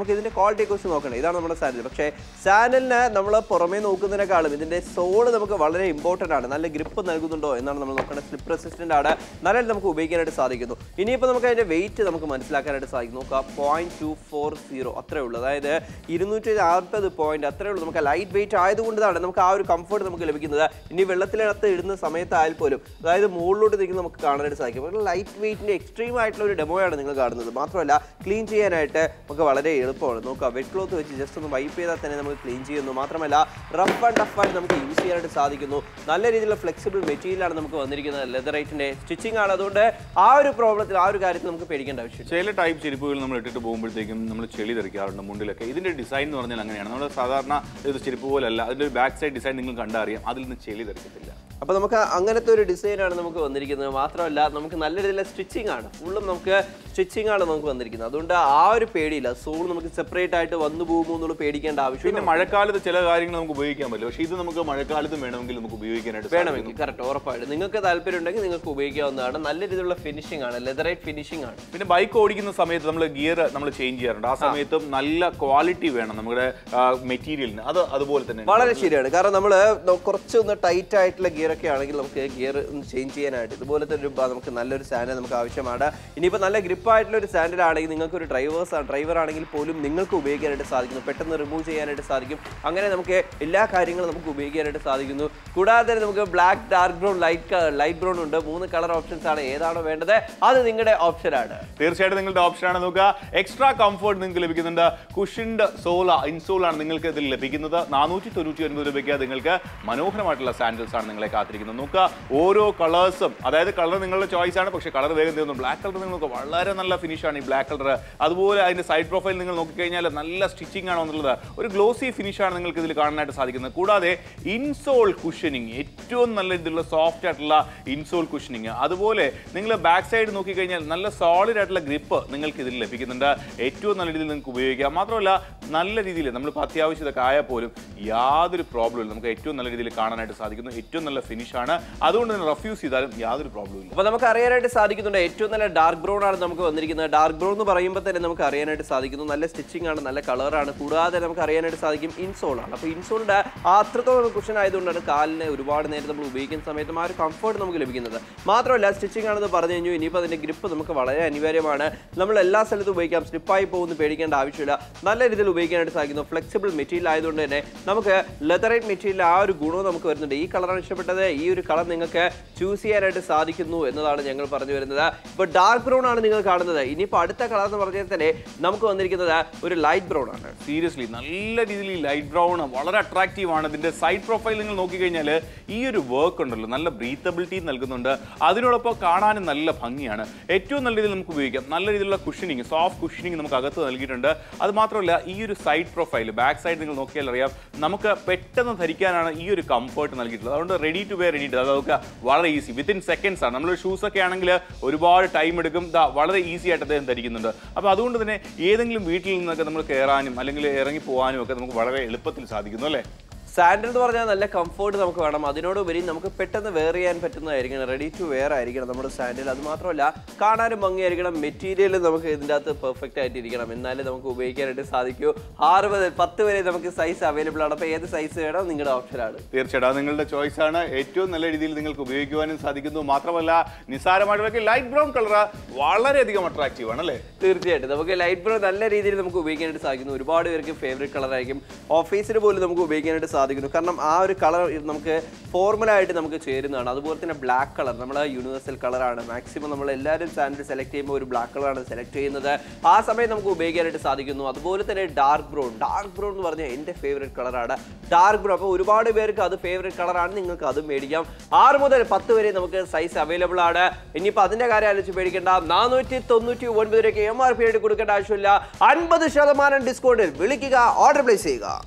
ക്വാളിറ്റിയെ കുറിച്ച് നോക്കണം ഇതാണ് നമ്മുടെ സാൻഡൽ പക്ഷേ സാൻഡലിന് നമ്മൾ പുറമേ നോക്കുന്നതിനേക്കാളും ഇതിന്റെ സോള് നമുക്ക് വളരെ ഇമ്പോർട്ടൻ്റ് ആണ് നല്ല ഗ്രിപ്പ് നൽകുന്നുണ്ടോ എന്നാണ് നമ്മൾ നോക്കേണ്ടത് സ്ലിപ്പ് റെസിസ്റ്റൻ്റ് ആണ് നല്ല നമുക്ക് ഉപയോഗിക്കാനായിട്ട് സാധിക്കുന്നു ഇനിയിപ്പോൾ നമുക്ക് അതിന്റെ വെയിറ്റ് നമുക്ക് മനസ്സിലാക്കാനായിട്ട് സാധിക്കും നോക്കുക പോയിന്റ് ടു ഫോർ സീറോ അത്രേ ഉള്ളൂ അതായത് ഇരുന്നൂറ്റി നാൽപ്പത് പോയിന്റ് അത്രേ ഉള്ളൂ നമുക്ക് ലൈറ്റ് വെയിറ്റ് ആയതുകൊണ്ടാണ് നമുക്ക് ആ ഒരു കംഫർട്ട് നമുക്ക് ലഭിക്കുന്നത് ഇനി വെള്ളത്തിനകത്ത് ഇടുന്ന സമയത്തായാൽ പോലും അതായത് മുകളിലോട്ട് നിൽക്കുന്ന നമുക്ക് കാണാനായിട്ട് സാധിക്കും ലൈറ്റ് വെയിറ്റിന്റെ എക്സ്ട്രീം ആയിട്ടുള്ള ഒരു ഡെമോയാണ് നിങ്ങൾ കാണുന്നത് മാത്രമല്ല ക്ലീൻ ചെയ്യാനായിട്ട് നമുക്ക് വളരെ എളുപ്പമാണ് നോക്കുക വെറ്റ് ക്ലോത്ത് വെച്ച് ജസ്റ്റ് ഒന്ന് വൈപ്പ് ചെയ്താൽ തന്നെ നമുക്ക് ക്ലീൻ ചെയ്യുന്നു മാത്രമല്ല റഫ് ആൻഡ് ടഫ് ആയിട്ട് നമുക്ക് യൂസ് ചെയ്യാനായിട്ട് സാധിക്കുന്നു നല്ല രീതിയിലുള്ള ഫ്ലെക്സിബിൾ മെറ്റീരിയലാണ് നമുക്ക് വന്നിരിക്കുന്നത് ലെതറൈറ്റിന്റെ സ്റ്റിച്ചിങ് ആണ് അതുകൊണ്ട് ആ ഒരു പ്രോബ്ലത്തിൽ ആ ഒരു കാര്യത്തിൽ നമുക്ക് പേടിക്കേണ്ട ആവശ്യമില്ല ചില ടൈപ്പ് ചെരുപ്പുകൾ നമ്മൾ ഇട്ടിട്ട് പോകുമ്പോഴത്തേക്കും നമ്മൾ ചെളി തെറിക്കാറുണ്ട് മുണ്ടിലൊക്കെ ഇതിന്റെ ഡിസൈൻ എന്ന് പറഞ്ഞാൽ അങ്ങനെയാണ് നമ്മൾ സാധാരണ ഇത് ചെരുപ്പ് പോലല്ല അതിന്റെ ഒരു ബാക്ക് സൈഡ് ഡിസൈൻ നിങ്ങൾ കണ്ടറിയാം അതിൽ നിന്ന് ചെളി തെറിക്കത്തില്ല അപ്പോൾ നമുക്ക് അങ്ങനത്തെ ഒരു ഡിസൈനാണ് നമുക്ക് വന്നിരിക്കുന്നത് മാത്രമല്ല നമുക്ക് നല്ല രീതിയിലുള്ള സ്റ്റിച്ചിങ് ആണ് ഫുള്ളും നമുക്ക് സ്റ്റിച്ചിങ് ആണ് നമുക്ക് വന്നിരിക്കുന്നത് അതുകൊണ്ട് ആ ഒരു പേടിയില്ല സോൾ നമുക്ക് സെപ്പറേറ്റ് ആയിട്ട് വന്നു പോകുമോ എന്നുള്ള പേടിക്കേണ്ട പിന്നെ ആവശ്യമില്ല മഴക്കാലത്ത് ചില കാര്യങ്ങൾ നമുക്ക് ഉപയോഗിക്കാൻ പറ്റില്ല പക്ഷേ ഇത് നമുക്ക് മഴക്കാലത്തും വേണമെങ്കിൽ നമുക്ക് ഉപയോഗിക്കാനായിട്ട് സാധിക്കും. വേണമെങ്കിൽ കറക്റ്റ് ഉറപ്പായിട്ട് നിങ്ങൾക്ക് താല്പര്യം ഉണ്ടെങ്കിൽ നിങ്ങൾക്ക് ഉപയോഗിക്കാവുന്നതാണ് നല്ല രീതിയിലുള്ള ഫിനിഷിംഗ് ആണ് ലെതറൈറ്റ് ഫിനിഷിംഗ് ആണ് പിന്നെ ബൈക്ക് ഓടിക്കുന്ന സമയത്ത് നമ്മൾ ഗിയർ നമ്മൾ ചേഞ്ച് ചെയ്യാറുണ്ട് ആ സമയത്തും നല്ല ക്വാളിറ്റി വേണം നമ്മുടെ മെറ്റീരിയലിന് അത് അതുപോലെ തന്നെ വളരെ ശരിയാണ് കാരണം നമ്മൾ കുറച്ചൊന്ന് ടൈറ്റ് ആയിട്ടുള്ള ഗിയർ ഒക്കെ ആണെങ്കിൽ നമുക്ക് ഗിയർ ഒന്ന് ചേഞ്ച് ചെയ്യാനായിട്ട് ഇതുപോലത്തെ ഒരു ബ- നമുക്ക് നല്ലൊരു സാൻഡ് നമുക്ക് ആവശ്യമാണ് ഇനിയിപ്പോൾ നല്ല ഗ്രിപ്പ് ആയിട്ടുള്ള ഒരു സാൻഡിൽ ആണെങ്കിൽ നിങ്ങൾക്ക് ഒരു ഡ്രൈവേഴ്സ് ഡ്രൈവർ ആണെങ്കിൽ പോലും നിങ്ങൾക്ക് ഉപയോഗിക്കാനായിട്ട് സാധിക്കുന്നു പെട്ടെന്ന് റിമൂവ് ചെയ്യാനായിട്ട് സാധിക്കും അങ്ങനെ നമുക്ക് എല്ലാ കാര്യങ്ങളും നമുക്ക് ഉപയോഗിക്കാനായിട്ട് സാധിക്കുന്നു കൂടാതെ തന്നെ നമുക്ക് black dark brown light light brown ഉണ്ട് മൂന്ന് കളർ ഓപ്ഷൻസ് ആണ് ഏതാണോ വേണ്ടത് അത് നിങ്ങളുടെ ഓപ്ഷനാണ് തീർച്ചയായിട്ടും നിങ്ങളുടെ ഓപ്ഷനാണ് നോക്കുക എക്സ്ട്രാ കംഫർട്ട് നിങ്ങൾക്ക് ലഭിക്കുന്നുണ്ട് കുഷിൻഡ് സോള ഇൻസോൾ ആണ് നിങ്ങൾക്ക് ഇതിൽ ലഭിക്കുന്നത് നാനൂറ്റി തൊണ്ണൂറ്റി ഒൻപത് രൂപയ്ക്ക് നിങ്ങൾക്ക് മനോഹരമായിട്ടുള്ള സാൻഡിൽസ് ആണ് നിങ്ങളെ കാത്തിരിക്കുന്നത് നോക്കുക ഓരോ കളേഴ്സും അതായത് കളർ നിങ്ങളുടെ ചോയ്സ് ആണ് പക്ഷേ കളർ വേഗം തീർന്നു ബ്ലാക്ക് കളർ നിങ്ങൾ നോക്കുക വളരെ നല്ല ഫിനിഷാണ് ഈ ബ്ലാക്ക് കളർ അതുപോലെ അതിന്റെ സൈഡ് പ്രൊഫൈൽ നിങ്ങൾ നോക്കിക്കഴിഞ്ഞാൽ നല്ല സ്റ്റിച്ചിങ് ആണോ എന്നുള്ളത് ഒരു ഗ്ലോസി ഫിനിഷാണ് നിങ്ങൾക്ക് ഇതിൽ കാണാനായിട്ട് സാധിക്കുന്നത് കൂടാതെ ഇൻസോൾ കുഷനിങ് ഏറ്റവും നല്ല ഇതിലുള്ള സോഫ്റ്റ് ആയിട്ടുള്ള ഇൻസോൾ കുഷനിങ് അതുപോലെ നിങ്ങൾ ബാക്ക് സൈഡ് നോക്കിക്കഴിഞ്ഞാൽ നല്ല സോളിഡ് ആയിട്ടുള്ള ഗ്രിപ്പ് നിങ്ങൾക്ക് ഇതിൽ ലഭിക്കുന്നുണ്ട് ഏറ്റവും നല്ല രീതിയിൽ നിങ്ങൾക്ക് ഉപയോഗിക്കാം മാത്രമല്ല നല്ല രീതിയിൽ നമ്മളിപ്പോൾ അത്യാവശ്യം ഇതൊക്കെ ആയാൽ പോലും യാതൊരു പ്രോബ്ലം ഇല്ല നമുക്ക് ഏറ്റവും നല്ല രീതിയിൽ കാണാനായിട്ട് സാധിക്കുന്നു ഏറ്റവും നല്ല ഫിനിഷാണ് അതുകൊണ്ട് തന്നെ റഫ്യൂസ് ചെയ്താലും യാതൊരു പ്രോബ്ലം ഇല്ല അപ്പൊ നമുക്ക് അറിയാനായിട്ട് സാധിക്കുന്നുണ്ട് ഏറ്റവും നല്ല ഡാർക്ക് ബ്രൗൺ ആണ് നമുക്ക് വന്നിരിക്കുന്നത് ഡാർക്ക് ബ്രൗൺ എന്ന് പറയുമ്പോൾ തന്നെ നമുക്ക് അറിയാനായിട്ട് സാധിക്കുന്നു നല്ല സ്റ്റിച്ചിങ് ആണ് നല്ല കളറാണ് കൂടാതെ നമുക്ക് അറിയാനായിട്ട് സാധിക്കും ഇൻസോൾ ആണ് അപ്പോൾ ഇൻസോളിന്റെ ആ അത്രത്തോളം കുഷൻ ആയതുകൊണ്ടാണ് കാലിന് ഒരുപാട് നേരം നമ്മൾ ഉപയോഗിക്കുന്ന സമയത്തും ആ ഒരു കംഫർട്ട് നമുക്ക് ലഭിക്കുന്നത് മാത്രമല്ല സ്റ്റിച്ചിങ് ആണെന്ന് പറഞ്ഞു കഴിഞ്ഞു ഇനിയിപ്പോൾ അതിന്റെ ഗ്രിപ്പ് നമുക്ക് വളരെ അനിവാര്യമാണ് നമ്മൾ എല്ലാ സ്ഥലത്തും ഉപയോഗിക്കാം സ്ലിപ്പായി പോകുന്നു പേടിക്കേണ്ട ആവശ്യമില്ല നല്ല രീതിയിൽ ഉപയോഗിക്കാനായിട്ട് സാധിക്കുന്നു ഫ്ലെക്സിബിൾ മെറ്റീരിയൽ ആയതുകൊണ്ട് തന്നെ നമുക്ക് ലെതറൈറ്റ് മെറ്റീരിയൽ ആ ഒരു ഗുണവും നമുക്ക് വരുന്നുണ്ട് ഈ കളറാണ് ഇഷ്ടപ്പെട്ടത് ഈ ഒരു കളർ നിങ്ങൾക്ക് ചൂസ് ചെയ്യാനായിട്ട് സാധിക്കുന്നു എന്നതാണ് ഞങ്ങൾ പറഞ്ഞു വരുന്നത് ഇപ്പോൾ ഡാർക്ക് ബ്രൗൺ ആണ് നിങ്ങൾ കാണുന്നത് ഇനിയിപ്പോൾ അടുത്ത കളർ എന്ന് പറഞ്ഞാൽ തന്നെ നമുക്ക് വന്നിരിക്കുന്നത് ഒരു ലൈറ്റ് ബ്രൗൺ ആണ് സീരിയസ്ലി നല്ല രീതിയിൽ ഈ ലൈറ്റ് ബ്രൗൺ വളരെ അട്രാക്റ്റീവ് ആണ് ഇതിന്റെ സൈഡ് പ്രൊഫൈൽ നിങ്ങൾ നോക്കിക്കഴിഞ്ഞാൽ ഈ ഒരു വർക്ക് ഉണ്ടല്ലോ നല്ല ബ്രീത്തബിലിറ്റി നൽകുന്നുണ്ട് അതിനോടൊപ്പം കാണാനും നല്ല ഭംഗിയാണ് ഏറ്റവും നല്ല രീതിയിൽ നമുക്ക് ഉപയോഗിക്കാം നല്ല രീതിയിലുള്ള കുഷനിങ് സോഫ്റ്റ് കുഷനിങ് നമുക്ക് അകത്ത് നൽകിയിട്ടുണ്ട് അത് മാത്രമല്ല ഈ ഒരു സൈഡ് പ്രൊഫൈൽ ബാക്ക് സൈഡ് നിങ്ങൾ നോക്കിയാൽ അറിയാം നമുക്ക് പെട്ടെന്ന് ധരിക്കാനാണ് ഈ ഒരു കംഫർട്ട് നൽകിയിട്ടുള്ളത് അതുകൊണ്ട് റെഡി ടു വെയർ റെഡി അത് നമുക്ക് വളരെ ഈസി വിത്തിൻ സെക്കൻഡ്സ് ആണ് നമ്മൾ ഷൂസ് ഒക്കെ ആണെങ്കിൽ ഒരുപാട് ടൈം എടുക്കും ദാ വളരെ ഈസി ആയിട്ട് അദ്ദേഹം ധരിക്കുന്നുണ്ട് അപ്പോൾ അതുകൊണ്ട് തന്നെ ഏതെങ്കിലും വീട്ടിൽ നിന്നൊക്കെ നമ്മൾ കയറാനും അല്ലെങ്കിൽ ഇറങ്ങി പോകാനും ഒക്കെ നമുക്ക് വളരെ എളുപ്പത്തിൽ സാധിക്കുന്നു അല്ലേ സാൻഡൽ എന്ന് പറഞ്ഞാൽ നല്ല കംഫർട്ട് നമുക്ക് വേണം അതിനോടുപരി നമുക്ക് പെട്ടെന്ന് വെയർ ചെയ്യാൻ പറ്റുന്നതായിരിക്കണം റെഡി ടു വെയർ ആയിരിക്കണം നമ്മുടെ സാൻഡൽ അത് മാത്രമല്ല കാണാനും ഭംഗിയായിരിക്കണം മെറ്റീരിയൽ നമുക്ക് ഇതിൻ്റെ അകത്ത് പെർഫെക്റ്റ് ആയിട്ട് ഇരിക്കണം എന്നാലേ നമുക്ക് ഉപയോഗിക്കാനായിട്ട് സാധിക്കൂ ആറ് മുതൽ പത്ത് വരെ നമുക്ക് സൈസ് അവൈലബിൾ ആണ് അപ്പോൾ ഏത് സൈസ് വേണം നിങ്ങളുടെ ഓപ്ഷനാണ് തീർച്ചയായിട്ടും അത് നിങ്ങളുടെ ചോയ്സ് ആണ് ഏറ്റവും നല്ല രീതിയിൽ നിങ്ങൾക്ക് ഉപയോഗിക്കുവാനും സാധിക്കുന്നു മാത്രമല്ല നിസ്സാരമായിട്ടുള്ള ലൈറ്റ് ബ്രൗൺ കളർ വളരെയധികം അട്രാക്റ്റീവ് ആണ് അല്ലേ തീർച്ചയായിട്ടും നമുക്ക് ലൈറ്റ് ബ്രൗൺ നല്ല രീതിയിൽ നമുക്ക് ഉപയോഗിക്കാനായിട്ട് സാധിക്കുന്നു ഒരുപാട് പേർക്ക് ഫേവറേറ്റ് കളർ ആയിരിക്കും ഓഫീസിൽ പോലും നമുക്ക് ഉപയോഗിക്കാനായിട്ട് സാധിക്കുന്നു കാരണം ആ ഒരു കളർ നമുക്ക് ഫോർമലായിട്ട് നമുക്ക് ചേരുന്നതാണ് അതുപോലെ തന്നെ ബ്ലാക്ക് കളർ നമ്മുടെ യൂണിവേഴ്സൽ കളറാണ് മാക്സിമം നമ്മൾ എല്ലാവരും സാൻഡിൽ സെലക്ട് ചെയ്യുമ്പോൾ ഒരു ബ്ലാക്ക് കളറാണ് സെലക്ട് ചെയ്യുന്നത് ആ സമയം നമുക്ക് ഉപയോഗിക്കാനായിട്ട് സാധിക്കുന്നു അതുപോലെ തന്നെ ഡാർക്ക് ബ്രൗൺ ഡാർക്ക് ബ്രൗൺ എന്ന് പറഞ്ഞാൽ എൻ്റെ ഫേവറേറ്റ് കളറാണ് ഡാർക്ക് ബ്രൗൺ അപ്പോൾ ഒരുപാട് പേർക്ക് അത് ഫേവറേറ്റ് കളറാണ് നിങ്ങൾക്ക് അതും മേടിക്കാം ആറ് മുതൽ പത്ത് വരെ നമുക്ക് സൈസ് അവൈലബിൾ ആണ് ഇനിയിപ്പോൾ അതിൻ്റെ കാര്യം ആലോചിച്ച് പേടിക്കേണ്ട നാനൂറ്റി തൊണ്ണൂറ്റി ഒൻപത് രൂപയ്ക്ക് എം ആർ പി ആയിട്ട് കൊടുക്കേണ്ട ആവശ്യമില്ല അൻപത് ശതമാനം ഡിസ്കൗണ്ടിൽ വിളിക്കുക ഓർഡർ പ്ലേസ് ചെയ്യുക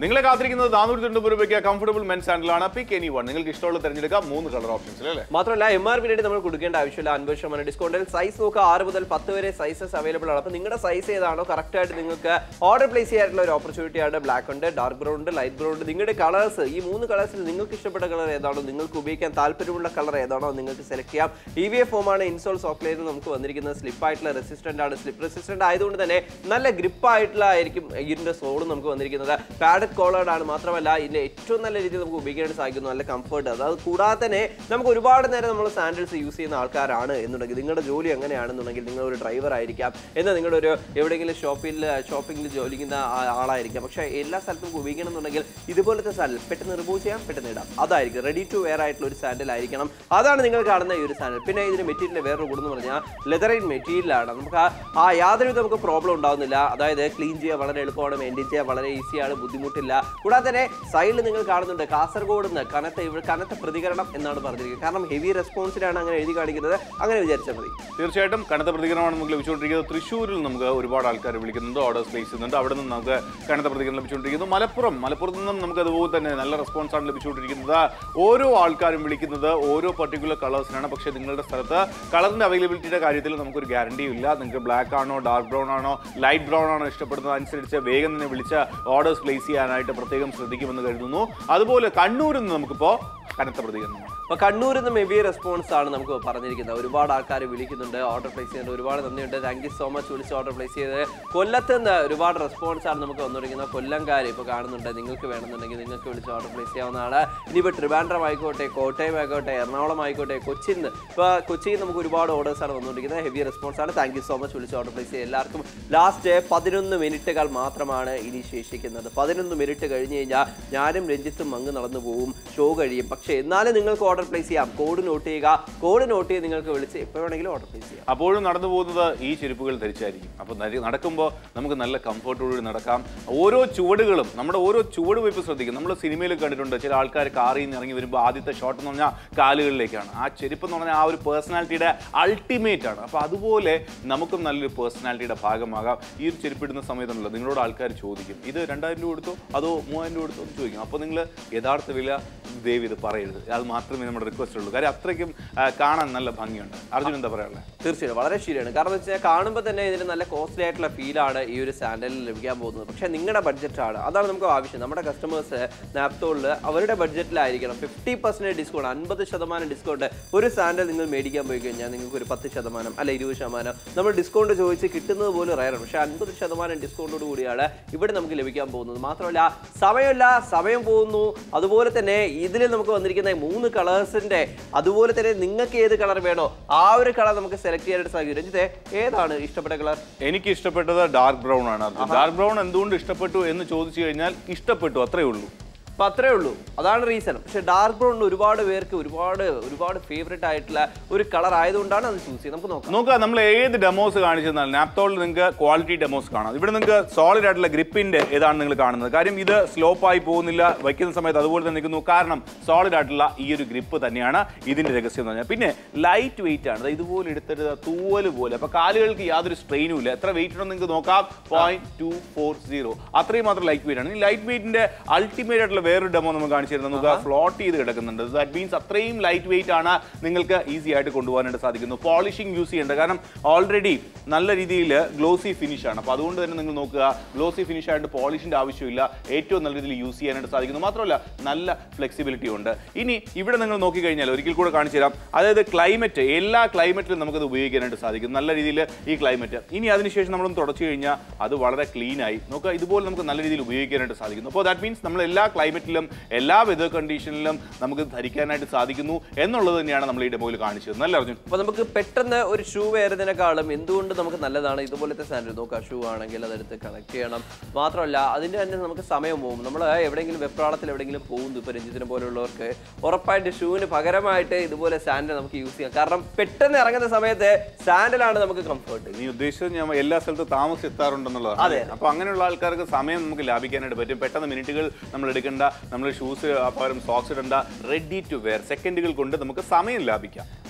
നിങ്ങളെ കാത്തിരിക്കുന്നത് നാനൂറ്റി തൊണ്ണൂറ് രൂപയ്ക്ക് കംഫർട്ടബിൾ മെൻ സാൻഡിലാണ് പിക്ക് എനി വൺ നിങ്ങൾക്ക് ഇഷ്ടമുള്ള തിരഞ്ഞെടുക്കാം മൂന്ന് കളർ ഓപ്ഷൻസ് അല്ലേ മാത്രമല്ല എം ആർ പിന്നീട് നമ്മൾ കൊടുക്കേണ്ട ആവശ്യമില്ല അൻപത് ശതമാനം ഡിസ്കൗണ്ടിൽ സൈസ് നോക്കുക ആറ് മുതൽ പത്ത് വരെ സൈസസ് അവൈലബിൾ ആണ് അപ്പോൾ നിങ്ങളുടെ സൈസ് ഏതാണോ കറക്റ്റ് ആയിട്ട് നിങ്ങൾക്ക് ഓർഡർ പ്ലേസ് ചെയ്യാനുള്ള ഒരു ഓപ്പർച്യൂണിറ്റി ആണ് ബ്ലാക്ക് ഉണ്ട് ഡാർക്ക് ബ്രൗൺ ഉണ്ട് ലൈറ്റ് ബ്രൗൺ ഉണ്ട് നിങ്ങളുടെ കളേഴ്സ് ഈ മൂന്ന് കളേഴ്സിൽ നിങ്ങൾക്ക് ഇഷ്ടപ്പെട്ട കളർ ഏതാണോ നിങ്ങൾക്ക് ഉപയോഗിക്കാൻ താല്പര്യമുള്ള കളർ ഏതാണോ നിങ്ങൾക്ക് സെലക്ട് ചെയ്യാം ഇ വി എഫ് ഫോമാണ് ഇൻസോൾ സോഫ്റ്റ്വെയറിൽ നമുക്ക് വന്നിരിക്കുന്നത് സ്ലിപ്പ് ആയിട്ടുള്ള റെസിസ്റ്റന്റ് ആണ് സ്ലിപ്പ് റെസിസ്റ്റന്റ് ആയതുകൊണ്ട് തന്നെ നല്ല ഗ്രിപ്പ് ആയിട്ടുള്ള ആയിരിക്കും ഇതിന്റെ സോളും നമുക്ക് വന്നിരിക്കുന്നത് പാഡഡ് കോളേഡ് ആണ് മാത്രമല്ല ഇതിന്റെ ഏറ്റവും നല്ല രീതിയിൽ നമുക്ക് ഉപയോഗിക്കാൻ സാധിക്കുന്നു നല്ല കംഫർട്ട് അത് കൂടാതെ തന്നെ നമുക്ക് ഒരുപാട് നേരം നമ്മൾ സാൻഡിൽസ് യൂസ് ചെയ്യുന്ന ആൾക്കാരാണ് എന്നുണ്ടെങ്കിൽ നിങ്ങളുടെ ജോലി എങ്ങനെയാണെന്നുണ്ടെങ്കിൽ നിങ്ങൾ ഒരു ഡ്രൈവർ ആയിരിക്കാം എന്നാൽ നിങ്ങളുടെ ഒരു എവിടെയെങ്കിലും ഷോപ്പിൽ ഷോപ്പിംഗിൽ ജോലി ചെയ്യുന്ന ആ- ആളായിരിക്കാം പക്ഷേ എല്ലാ സ്ഥലത്തും നമുക്ക് ഉപയോഗിക്കണം എന്നുണ്ടെങ്കിൽ ഇതുപോലത്തെ സാൻഡിൽ പെട്ടെന്ന് റിമൂവ് ചെയ്യാം പെട്ടെന്ന് ഇടാം അതായിരിക്കും റെഡി ടു വെയർ ആയിട്ടുള്ള ഒരു സാൻഡിൽ ആയിരിക്കണം അതാണ് നിങ്ങൾ കാണുന്ന ഈ ഒരു സാൻഡിൽ പിന്നെ ഇതിന്റെ മെറ്റീരിയൽ വേറൊരു ഗുണം എന്ന് പറഞ്ഞാൽ ലെതറിൻ മെറ്റീരിയലാണ് നമുക്ക് ആ- ആ യാതൊരു നമുക്ക് പ്രോബ്ലം ഉണ്ടാവുന്നില്ല അതായത് ക്ലീൻ ചെയ്യാൻ വളരെ എളുപ്പമാണ് മെയിൻറ്റെയിൻ ചെയ്യാൻ വളരെ ഈസിയാണ് ബുദ്ധിമുട്ടില്ല കൂടാതെ തന്നെ സൈഡിൽ നിങ്ങൾ കാണുന്നുണ്ട് കാസർഗോഡ് നിന്ന് കനത്ത ഇവിടെ കനത്ത പ്രതികരണം എന്നാണ് പറഞ്ഞിരിക്കുന്നത് കാരണം ഹെവി റെസ്പോൺസിലാണ് അങ്ങനെ എഴുതി കാണിക്കുന്നത് അങ്ങനെ വിചാരിച്ചാൽ മതി തീർച്ചയായിട്ടും കനത്ത പ്രതികരണമാണ് നമുക്ക് ലഭിച്ചുകൊണ്ടിരിക്കുന്നത് തൃശ്ശൂരിൽ നമുക്ക് ഒരുപാട് ആൾക്കാർ വിളിക്കുന്നുണ്ട് ഓർഡേഴ്സ് പ്ലേസ് ചെയ്യുന്നുണ്ട് അവിടെ നിന്ന് നമുക്ക് കനത്ത പ്രതികരണം ലഭിച്ചുകൊണ്ടിരിക്കുന്നു മലപ്പുറം മലപ്പുറത്ത് നിന്നും നമുക്ക് അതുപോലെ തന്നെ നല്ല റെസ്പോൺസ് ആണ് ലഭിച്ചുകൊണ്ടിരിക്കുന്നത് ഓരോ ആൾക്കാരും വിളിക്കുന്നത് ഓരോ പർട്ടിക്കുലർ കളേഴ്സിനാണ് പക്ഷേ നിങ്ങളുടെ സ്ഥലത്ത് കളറിന്റെ അവൈലബിലിറ്റിയുടെ കാര്യത്തിൽ നമുക്കൊരു ഗ്യാരണ്ടിയും ഇല്ല നിങ്ങൾക്ക് ബ്ലാക്ക് ആണോ ഡാർക്ക് ബ്രൗൺ ആണോ ലൈറ്റ് ബ്രൗൺ ആണോ ഇഷ്ടപ്പെടുന്നത് അനുസരിച്ച് വേഗം തന്നെ വിളിച്ച് ഓർഡേഴ്സ് പ്ലേസ് ചെയ്യാനായിട്ട് പ്രത്യേകം ശ്രദ്ധിക്കുമെന്ന് കരുതുന്നു അതുപോലെ കണ്ണൂരിൽ നിന്ന് നമുക്കിപ്പോൾ കനത്ത പ്രതികരണമാണ് അപ്പൊ കണ്ണൂരിൽ നിന്ന് ഹെവി റെസ്പോൺസ് ആണ് നമുക്ക് പറഞ്ഞിരിക്കുന്നത് ഒരുപാട് ആൾക്കാർ വിളിക്കുന്നുണ്ട് ഓർഡർ പ്ലേസ് ചെയ്യുന്നുണ്ട് ഒരുപാട് നന്ദിയുണ്ട് താങ്ക് യു സോ മച്ച് വിളിച്ച് ഓർഡർ പ്ലേസ് ചെയ്ത് കൊല്ലത്ത് നിന്ന് ഒരുപാട് റെസ്പോൺസ് ആണ് നമുക്ക് വന്നിരിക്കുന്നത് കൊല്ലംകാർ ഇപ്പോൾ കാണുന്നുണ്ട് നിങ്ങൾക്ക് വേണമെന്നുണ്ടെങ്കിൽ നിങ്ങൾക്ക് വിളിച്ച് ഓർഡർ പ്ലേസ് ചെയ്യാവുന്നതാണ് ഇനിയിപ്പോൾ ട്രിവാൻഡ്രം ആയിക്കോട്ടെ കോട്ടയം ആയിക്കോട്ടെ എറണാകുളം ആയിക്കോട്ടെ കൊച്ചിയിൽ നിന്ന് ഇപ്പോൾ കൊച്ചിയിൽ നമുക്ക് ഒരുപാട് ഓർഡേഴ്സ് ആണ് വന്നുകൊണ്ടിരിക്കുന്നത് ഹെവി റെസ്പോൺസ് ആണ് താങ്ക് യു സോ മച്ച് വിളിച്ച് ഓർഡർ പ്ലേസ് ചെയ്യുക എല്ലാവർക്കും ലാസ്റ്റ് പതിനൊന്ന് മിനിറ്റുകൾ മാത്രമാണ് ഇനി ശേഷിക്കുന്നത് പതിനൊന്ന് മിനിറ്റ് കഴിഞ്ഞ് കഴിഞ്ഞാൽ ഞാനും രഞ്ജിത്തും അങ്ങ് നടന്നു പോകും ഷോ കഴിയും പക്ഷേ എന്നാലും നിങ്ങൾക്ക് ഓർഡർ പ്ലേസ് ചെയ്യാം കോഡ് നോട്ട് ചെയ്യുക കോഡ് നോട്ട് ചെയ്ത് നിങ്ങൾക്ക് വിളിച്ച് എപ്പോൾ വേണമെങ്കിലും ഓർഡർ പ്ലേസ് ചെയ്യാം അപ്പോഴും നടന്നു പോകുന്നത് ഈ ചെരുപ്പുകൾ ധരിച്ചായിരിക്കും അപ്പോൾ നടക്കുമ്പോൾ നമുക്ക് നല്ല കംഫർട്ടോടുകൂടി നടക്കാം ഓരോ ചുവടുകളും നമ്മുടെ ഓരോ ചുവട് വയ്പ്പ് ശ്രദ്ധിക്കും നമ്മൾ സിനിമയിൽ കണ്ടിട്ടുണ്ട് ചില ആൾക്കാർ കാറിൽ നിന്ന് ഇറങ്ങി വരുമ്പോൾ ആദ്യത്തെ ഷോട്ട് എന്ന് പറഞ്ഞാൽ കാലുകളിലേക്കാണ് ആ ചെരുപ്പ് എന്ന് പറഞ്ഞാൽ ആ ഒരു പേഴ്സണാലിറ്റിയുടെ അൾട്ടിമേറ്റ് ആണ് അപ്പോൾ അതുപോലെ നമുക്കും നല്ലൊരു പേഴ്സണാലിറ്റിയുടെ ഭാഗമാകാം ഈ ഒരു ചെരുപ്പ് ഇടുന്ന സമയത്തുണ്ടല്ലോ നിങ്ങളോട് ആൾക്കാർ ചോദിക്കും ഇത് രണ്ടായിരം രൂപ കൊടുത്തോ അതോ മൂവായിരം രൂപ കൊടുത്തോ എന്ന് ചോദിക്കും അപ്പോൾ നിങ്ങൾ യഥാർത്ഥ വില ദയവ് ഇത് പറയരുത് അത് മാത്രമേ നമ്മുടെ റിക്വസ്റ്റ് ഉള്ളൂ കാര്യം അത്രയ്ക്കും ആ, കാണാൻ നല്ല ഭംഗിയുണ്ട് അർജുൻ എന്താ പറയാനുള്ളത് തീർച്ചയായും വളരെ ശരിയാണ് കാരണം എന്ന് വെച്ചാൽ കാണുമ്പോൾ തന്നെ ഇതിന് നല്ല കോസ്റ്റ്ലി ആയിട്ടുള്ള ഫീലാണ് ഈ ഒരു സാൻഡലിൽ ലഭിക്കാൻ പോകുന്നത് പക്ഷേ നിങ്ങളുടെ ബഡ്ജറ്റാണ് അതാണ് നമുക്ക് ആവശ്യം നമ്മുടെ കസ്റ്റമേഴ്സ് നാപ്തോളിൽ അവരുടെ ബഡ്ജറ്റിലായിരിക്കണം ഫിഫ്റ്റി പെർസെൻറ്റ് ഡിസ്കൗണ്ട് അൻപത് ശതമാനം ഡിസ്കൗണ്ട് ഒരു സാൻഡൽ നിങ്ങൾ മേടിക്കാൻ പോയി കഴിഞ്ഞാൽ നിങ്ങൾക്ക് ഒരു പത്ത് ശതമാനം അല്ല ഇരുപത് ശതമാനം നമ്മൾ ഡിസ്കൗണ്ട് ചോദിച്ച് കിട്ടുന്നത് പോലും റയറാണ് പക്ഷേ അൻപത് ശതമാനം ഡിസ്കൗണ്ടോട് കൂടിയാണ് ഇവിടെ നമുക്ക് ലഭിക്കാൻ പോകുന്നത് മാത്രമല്ല സമയമില്ല സമയം പോകുന്നു അതുപോലെ തന്നെ ഇതിൽ നമുക്ക് വന്നിരിക്കുന്ന ഈ മൂന്ന് കളേഴ്സിന്റെ അതുപോലെ തന്നെ നിങ്ങൾക്ക് ഏത് കളർ വേണോ ആ ഒരു കളർ നമുക്ക് സെലക്ട് ചെയ്യാനായിട്ട് സാധിക്കും രഞ്ജിത്തെ ഏതാണ് ഇഷ്ടപ്പെട്ട കളർ എനിക്ക് ഇഷ്ടപ്പെട്ടത് ഡാർക്ക് ബ്രൗൺ ആണ് അർജുൻ ഡാർക്ക് ബ്രൗൺ എന്തുകൊണ്ട് ഇഷ്ടപ്പെട്ടു എന്ന് ചോദിച്ചു കഴിഞ്ഞാൽ ഇഷ്ടപ്പെട്ടു അത്രേ ഉള്ളൂ അപ്പൊ അത്രേ ഉള്ളൂ അതാണ് റീസൺ പക്ഷെ ഡാർക്ക് ബ്രൗൺ ഒരുപാട് പേർക്ക് ഒരുപാട് ഒരുപാട് ഫേവറേറ്റ് ആയിട്ടുള്ള ഒരു കളർ ആയതുകൊണ്ടാണ് അത് ചൂസ് ചെയ്യുന്നത് നമുക്ക് നോക്കാം നോക്കുക നമ്മൾ ഏത് ഡെമോസ് കാണിച്ചെന്നാൽ നാപ്തോളിൽ നിങ്ങൾക്ക് ക്വാളിറ്റി ഡെമോസ് കാണാം ഇവിടെ നിങ്ങൾക്ക് സോളിഡ് ആയിട്ടുള്ള ഗ്രിപ്പിന്റെ ഏതാണ് നിങ്ങൾ കാണുന്നത് കാര്യം ഇത് സ്ലോപ്പ് ആയി പോകുന്നില്ല വയ്ക്കുന്ന സമയത്ത് അതുപോലെ തന്നെ നിൽക്കുന്നു കാരണം സോളിഡ് ആയിട്ടുള്ള ഈ ഒരു ഗ്രിപ്പ് തന്നെയാണ് ഇതിന്റെ രഹസ്യം എന്ന് പറഞ്ഞാൽ പിന്നെ ലൈറ്റ് വെയിറ്റ് ആണ് ദാ ഇതുപോലെ എടുത്തിട്ട് ദാ തൂവല് പോലെ അപ്പൊ കാലുകൾക്ക് യാതൊരു സ്ട്രെയിനും ഇല്ല എത്ര വെയിറ്റ് ഉണ്ടെന്ന് നിങ്ങൾക്ക് നോക്കാം പോയിന്റ് ടു ഫോർ സീറോ അത്രയും മാത്രം ലൈറ്റ് വെയിറ്റ് ആണ് ഈ ലൈറ്റ് വെയിറ്റിന്റെ അൾട്ടിമേറ്റ് ആയിട്ടുള്ള വേറൊരു ഡെമോ നമുക്ക് കാണിച്ചു തരുന്നത് നമുക്ക് ഫ്ലോട്ട് ചെയ്ത് കിടക്കുന്നുണ്ട് ദാറ്റ് മീൻസ് അത്രയും ലൈറ്റ് വെയിറ്റ് ആണ് നിങ്ങൾക്ക് ഈസി ആയിട്ട് കൊണ്ടുപോകാനായിട്ട് സാധിക്കുന്നു പോളിഷിംഗ് യൂസ് ചെയ്യേണ്ട കാരണം ഓൾറെഡി നല്ല രീതിയിൽ ഗ്ലോസി ഫിനിഷ് ആണ് അപ്പോൾ അതുകൊണ്ട് തന്നെ നിങ്ങൾ നോക്കുക ഗ്ലോസി ഫിനിഷ് ആയിട്ട് പോളിഷിന്റെ ആവശ്യമില്ല ഏറ്റവും നല്ല രീതിയിൽ യൂസ് ചെയ്യാനായിട്ട് സാധിക്കുന്നു മാത്രമല്ല നല്ല ഫ്ലെക്സിബിലിറ്റി ഉണ്ട് ഇനി ഇവിടെ നിങ്ങൾ നോക്കിക്കഴിഞ്ഞാൽ ഒരിക്കൽ കൂടെ കാണിച്ചു തരാം അതായത് ക്ലൈമറ്റ് എല്ലാ ക്ലൈമറ്റിലും നമുക്കത് ഉപയോഗിക്കാനായിട്ട് സാധിക്കും നല്ല രീതിയിൽ ഈ ക്ലൈമറ്റ് ഇനി അതിനുശേഷം നമ്മളൊന്ന് തുടച്ചു കഴിഞ്ഞാൽ അത് വളരെ ക്ലീൻ ആയി നോക്കുക ഇതുപോലെ നമുക്ക് നല്ല രീതിയിൽ ഉപയോഗിക്കാനായിട്ട് സാധിക്കുന്നു അപ്പോൾ ദാറ്റ് മീൻസ് നമ്മൾ എല്ലാ ക്ലൈമറ്റിലും എല്ലാ വെതർ കണ്ടീഷനിലും നമുക്ക് ധരിക്കാനായിട്ട് സാധിക്കുന്നു എന്നുള്ളത് തന്നെയാണ് നമ്മൾ ഈ ഡെമോയിൽ കാണിച്ചത് നല്ല അർജുൻ അപ്പൊ നമുക്ക് പെട്ടെന്ന് ഒരു ഷൂ വേറുന്നതിനേക്കാളും എന്തുകൊണ്ട് നമുക്ക് നല്ലതാണ് ഇതുപോലത്തെ സാൻഡൽ നോക്കാം ഷൂ ആണെങ്കിൽ അതെടുത്ത് കണക്ട് ചെയ്യണം മാത്രമല്ല അതിന്റെ തന്നെ നമുക്ക് സമയം പോകും നമ്മൾ എവിടെയെങ്കിലും വെപ്രാളത്തിൽ എവിടെയെങ്കിലും പോകുന്നു ഇപ്പൊ രഞ്ജിത്തിനെ പോലുള്ളവർക്ക് ഉറപ്പായിട്ട് ഷൂവിന് പകരമായിട്ട് ഇതുപോലെ സാൻഡൽ നമുക്ക് യൂസ് ചെയ്യാം കാരണം പെട്ടെന്ന് ഇറങ്ങുന്ന സമയത്ത് സാൻഡലാണ് നമുക്ക് കംഫർട്ട് നീ ഉദ്ദേശിച്ചത് ഞാൻ എല്ലാ സ്ഥലത്തും താമസം എത്താറുണ്ടെന്നുള്ളതാണ് അതെ. അപ്പൊ അങ്ങനെയുള്ള ആൾക്കാർക്ക് സമയം നമുക്ക് ലാഭിക്കാനായിട്ട് പറ്റും പെട്ടെന്ന് മിനിറ്റുകൾ നമ്മൾ എടുക്കേണ്ട നമ്മൾ ഷൂസ് പകരം സോക്സ് ഇടണ്ട റെഡി ടു വെയർ സെക്കൻഡുകൾ കൊണ്ട് നമുക്ക് സമയം ലാഭിക്കാം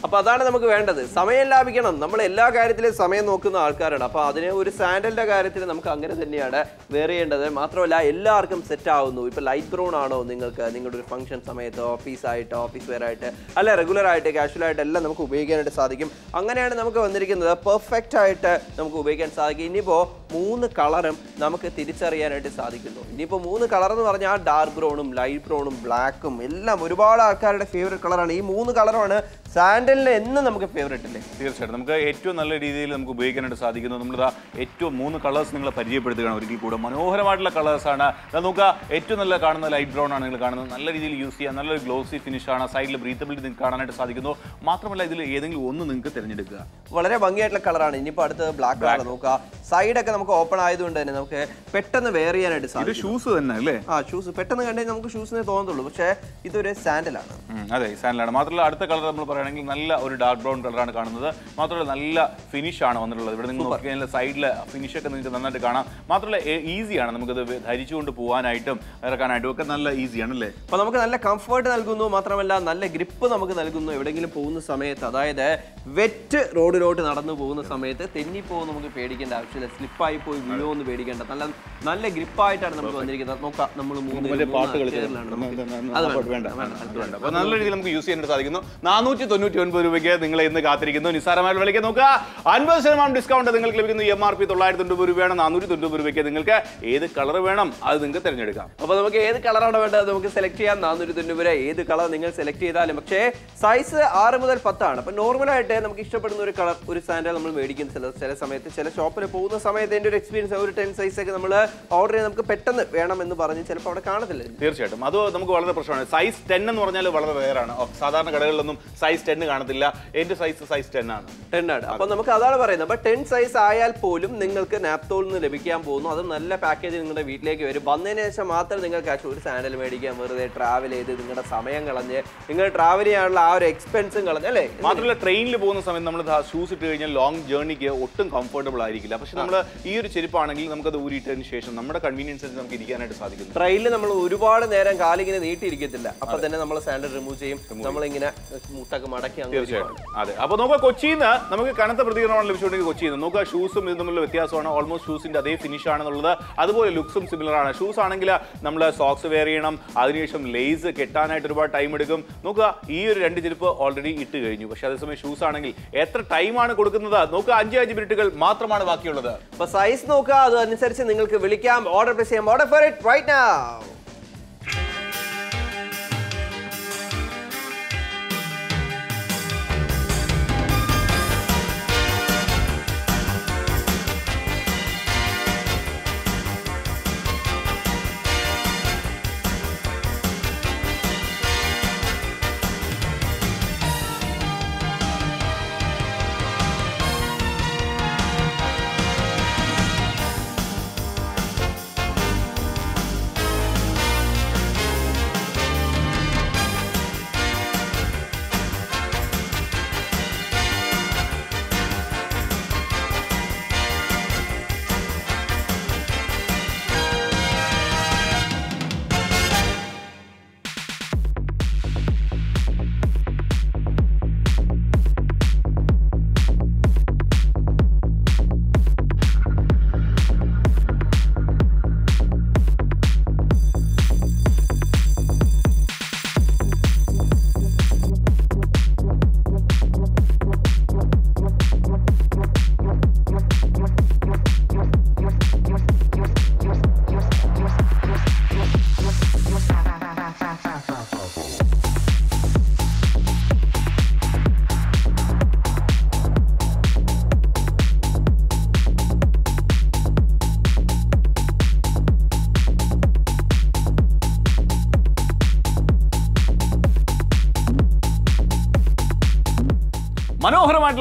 അപ്പൊ അതാണ് നമുക്ക് വേണ്ടത് സമയം ലാഭിക്കണം നമ്മൾ എല്ലാ കാര്യത്തിലും സമയം നോക്കുന്ന ആൾക്കാരാണ് അപ്പൊ അതിന് ഒരു സാൻഡലിന്റെ കാര്യത്തിൽ നമുക്ക് അങ്ങനെ തന്നെയാണ് വെയർ ചെയ്യേണ്ടത് മാത്രമല്ല എല്ലാവർക്കും സെറ്റ് ആവുന്നു ഇപ്പൊ ലൈറ്റ് ബ്രൗൺ ആണോ നിങ്ങൾക്ക് നിങ്ങളുടെ ഒരു ഫംഗ്ഷൻ സമയത്ത് ഓഫീസായിട്ട് ഓഫീസ് വെയർ ആയിട്ട് അല്ല റെഗുലർ ആയിട്ട് കാഷ്വൽ ആയിട്ട് എല്ലാം നമുക്ക് ഉപയോഗിക്കാനായിട്ട് സാധിക്കും അങ്ങനെയാണ് നമുക്ക് വന്നിരിക്കുന്നത് പെർഫെക്റ്റ് ആയിട്ട് നമുക്ക് ഉപയോഗിക്കാൻ സാധിക്കും ഇനിയിപ്പോൾ മൂന്ന് കളറും നമുക്ക് തിരിച്ചറിയാനായിട്ട് സാധിക്കുന്നു ഇനിയിപ്പോൾ മൂന്ന് കളർ എന്ന് പറഞ്ഞാൽ ഡാർക്ക് ബ്രൗണും ലൈറ്റ് ബ്രൗണും ബ്ലാക്കും എല്ലാം ഒരുപാട് ആൾക്കാരുടെ ഫേവറേറ്റ് കളറാണ് ഈ മൂന്ന് കളറാണ് സാൻഡലിന് എന്നും നമുക്ക് ഫേവറേറ്റ് അല്ലേ തീർച്ചയായിട്ടും നമുക്ക് ഏറ്റവും നല്ല രീതിയിൽ നമുക്ക് ഉപയോഗിക്കാനായിട്ട് സാധിക്കുന്നു നമ്മളിതാ ഏറ്റവും മൂന്ന് കളേഴ്സ് നിങ്ങളെ പരിചയപ്പെടുത്തുകയാണ് ഒരിക്കൽ കൂടെ മനോഹരമായിട്ടുള്ള കളേഴ്സാണ് നോക്കുക ഏറ്റവും നല്ല കാണുന്ന ലൈറ്റ് ബ്രൗൺ ആണ് നിങ്ങൾ കാണുന്നത് നല്ല രീതിയിൽ യൂസ് ചെയ്യാൻ നല്ലൊരു ഗ്ലോസി ഫിനിഷ് ആണ് സൈഡിൽ ബ്രീത്തബിലിറ്റി നിങ്ങൾക്ക് കാണാനായിട്ട് സാധിക്കുന്നു മാത്രമല്ല ഇതിൽ ഏതെങ്കിലും ഒന്ന് നിങ്ങൾക്ക് തിരഞ്ഞെടുക്കുക വളരെ ഭംഗിയായിട്ടുള്ള കളറാണ് ഇനിയിപ്പോൾ അടുത്ത് ബ്ലാക്ക് കളർ നോക്കുക സൈഡൊക്കെ നമുക്ക് ഓപ്പൺ ആയതുകൊണ്ട് തന്നെ നമുക്ക് പെട്ടെന്ന് വെയർ ചെയ്യാനായിട്ട് ഇത് സാധിക്കും ഷൂസ് തന്നെ അല്ലേ ആ ഷൂസ് പെട്ടെന്ന് കണ്ടു നമുക്ക് ഷൂസിനെ തോന്നത്തുള്ളൂ പക്ഷേ ഇതൊരു സാൻഡലാണ് ഉം, അതെ സാൻഡിലാണ് മാത്രമല്ല അടുത്ത കളർ നമ്മൾ പറയുകയാണെങ്കിൽ നല്ല ഒരു ഡാർക്ക് ബ്രൗൺ കളറാണ് കാണുന്നത് മാത്രമല്ല നല്ല ഫിനിഷ് ആണ് വന്നിട്ടുള്ളത് ഇവിടെ നിങ്ങൾ നോക്കി കഴിഞ്ഞാൽ സൈഡിൽ ഫിനിഷ് ഒക്കെ നിങ്ങൾക്ക് നന്നായിട്ട് കാണാം മാത്രമല്ല ഈസിയാണ് നമുക്കത് ധരിച്ചുകൊണ്ട് പോകാനായിട്ടും ഇറക്കാനായിട്ടും ഒക്കെ നല്ല ഈസിയാണ് അല്ലേ അപ്പൊ നമുക്ക് നല്ല കംഫർട്ട് നൽകുന്നു മാത്രമല്ല നല്ല ഗ്രിപ്പ് നമുക്ക് നൽകുന്നു എവിടെയെങ്കിലും പോകുന്ന സമയത്ത് അതായത് വെറ്റ് റോഡിലോട്ട് നടന്നു പോകുന്ന സമയത്ത് തെന്നിപ്പോകും നമുക്ക് പേടിക്കേണ്ട ആവശ്യമില്ല സ്ലിപ്പായി പോയി വീഴുമെന്ന് പേടിക്കേണ്ട നല്ല നല്ല ഗ്രിപ്പായിട്ടാണ് നമുക്ക് വന്നിരിക്കുന്നത് നോക്കാം നമ്മൾ മൂന്ന് പേരും പാട്ട് മൂന്ന് കളിച്ചത്. ചേറിലാണ് നമുക്ക്. വേണ്ട, അത് വേണ്ട, വേണ്ട, വേണ്ട, വേണ്ട, വേണ്ട. അപ്പൊ നല്ല രീതിയിൽ നമുക്ക് യൂസ് ചെയ്യാനായിട്ട് സാധിക്കുന്നു നാനൂറ്റി തൊണ്ണൂറ്റി ഒൻപത് രൂപയ്ക്ക് നിങ്ങളെ ഇന്ന് കാത്തിരിക്കുന്നു നിസ്സാരമായ വിലയ്ക്ക് നോക്കുക അൻപത് ശതമാനം ഡിസ്കൗണ്ട് നിങ്ങൾക്ക് ലഭിക്കുന്നു എം ആർ പി തൊള്ളായിരത്തി തൊണ്ണൂറ് രൂപയാണ് നാനൂറ്റി തൊണ്ണൂറ് രൂപയ്ക്ക് നിങ്ങൾക്ക് ഏത് കളർ വേണം അത് നിങ്ങൾക്ക് തിരഞ്ഞെടുക്കാം അപ്പൊ നമുക്ക് ഏത് കളറാണ് വേണ്ടത് നമുക്ക് സെലക്ട് ചെയ്യാം നാനൂറ്റി തൊണ്ണൂറ് രൂപ ഏത് കളർ നിങ്ങൾ സെലക്ട് ചെയ്താലും പക്ഷേ സൈസ് ആറ് മുതൽ പത്താണ് അപ്പൊ നോർമലായിട്ട് നമുക്ക് ഇഷ്ടപ്പെടുന്ന ഒരു കളർ ഒരു സാൻഡൽ നമ്മൾ മേടിക്കുന്ന ചില ചില സമയത്ത് ചില ഷോപ്പിൽ പോകുന്ന സമയത്ത് എൻ്റെ ഒരു എക്സ്പീരിയൻസ് ഒരു ടെൻ സൈസ് ഒക്കെ നമ്മൾ ഓർഡർ ചെയ്ത് നമുക്ക് പെട്ടെന്ന് വേണം എന്ന് പറഞ്ഞ് ചിലപ്പോൾ അവിടെ കാണത്തില്ല തീർച്ചയായിട്ടും അത് നമുക്ക് വളരെ പ്രശ്നമാണ് സൈസ് ടെൻ എന്ന് പറഞ്ഞാൽ വളരെ റെയറാണ് സാധാരണ കടകളിലൊന്നും സൈസ് ടെൻ കാണത്തില്ല എന്റെ സൈസ് സൈസ് ടെൻ ആണ് ടെൻ ആണ് അപ്പൊ നമുക്ക് അതാണ് പറയുന്നത് അപ്പൊ ടെൻ സൈസ് ആയാൽ പോലും നിങ്ങൾക്ക് നാപ്തോളിൽ നിന്ന് ലഭിക്കാൻ പോകുന്നു അത് നല്ല പാക്കേജ് നിങ്ങളുടെ വീട്ടിലേക്ക് വരും വന്നതിന് ശേഷം മാത്രം നിങ്ങൾക്ക് cash ഒരു സാൻഡൽ മേടിക്കാൻ വെറുതെ ട്രാവൽ ചെയ്ത് നിങ്ങളുടെ സമയം കളഞ്ഞ് നിങ്ങൾ ട്രാവൽ ചെയ്യാനുള്ള ആ ഒരു എക്സ്പെൻസും കളഞ്ഞ് അല്ലേ മാത്രമല്ല ട്രെയിനിൽ പോകുന്ന സമയത്ത് നമ്മൾ ഷൂസ് ഇട്ട് കഴിഞ്ഞാൽ ലോങ് ജേർണിക്ക് ഒട്ടും കംഫർട്ടബിൾ ആയിരിക്കില്ല പക്ഷെ നമ്മൾ ഈ ഒരു ചെരുപ്പാണെങ്കിൽ നമുക്കത് ഊരിയിട്ടതിന് ശേഷം നമ്മുടെ കൺവീനിയൻസ് അനുസരിച്ച് നമുക്ക് ഇരിക്കാനായിട്ട് സാധിക്കുന്നു ട്രെയിനിൽ നമ്മൾ ഒരുപാട് നേരം കാലിങ്ങനെ നീട്ടിയിരിക്കത്തില്ല അപ്പൊ തന്നെ നമ്മൾ സാൻഡൽ റിമൂവ് ചെയ്യും നമ്മളിങ്ങനെ മുട്ടൊക്കെ മടക്കി അങ്ങ് തീർച്ചയായിട്ടും അതെ അപ്പോൾ നോക്കുക കൊച്ചിയിൽ നിന്ന് നമുക്ക് കനത്ത പ്രതികരണമാണ് ലഭിച്ചുകൊണ്ടെങ്കിൽ കൊച്ചിയിൽ നിന്ന് നോക്കുക ഷൂസും ഇത് തമ്മിലുള്ള വ്യത്യാസമാണ് ഓൾമോസ്റ്റ് ഷൂസിന്റെ അതേ ഫിനിഷ് ആണെന്നുള്ളത് അതുപോലെ ലുക്സും സിമിലർ ആണ് ഷൂസ് ആണെങ്കിൽ നമ്മൾ സോക്സ് വെയർ ചെയ്യണം അതിനുശേഷം ലേസ് കെട്ടാനായിട്ട് ഒരുപാട് ടൈം എടുക്കും നോക്കുക ഈ ഒരു രണ്ട് ചെരുപ്പ് ഓൾറെഡി ഇട്ട് കഴിഞ്ഞു പക്ഷേ അതേസമയം ഷൂസ് ആണെങ്കിൽ എത്ര ടൈമാണ് കൊടുക്കുന്നത് നോക്കുക അഞ്ച് അഞ്ച് മിനിറ്റുകൾ മാത്രമാണ് ബാക്കിയുള്ളത് അപ്പൊ സൈസ് നോക്കുക അതനുസരിച്ച് നിങ്ങൾക്ക് വിളിക്കാം ഓർഡർ പ്ലേസ് ചെയ്യാം order for it right now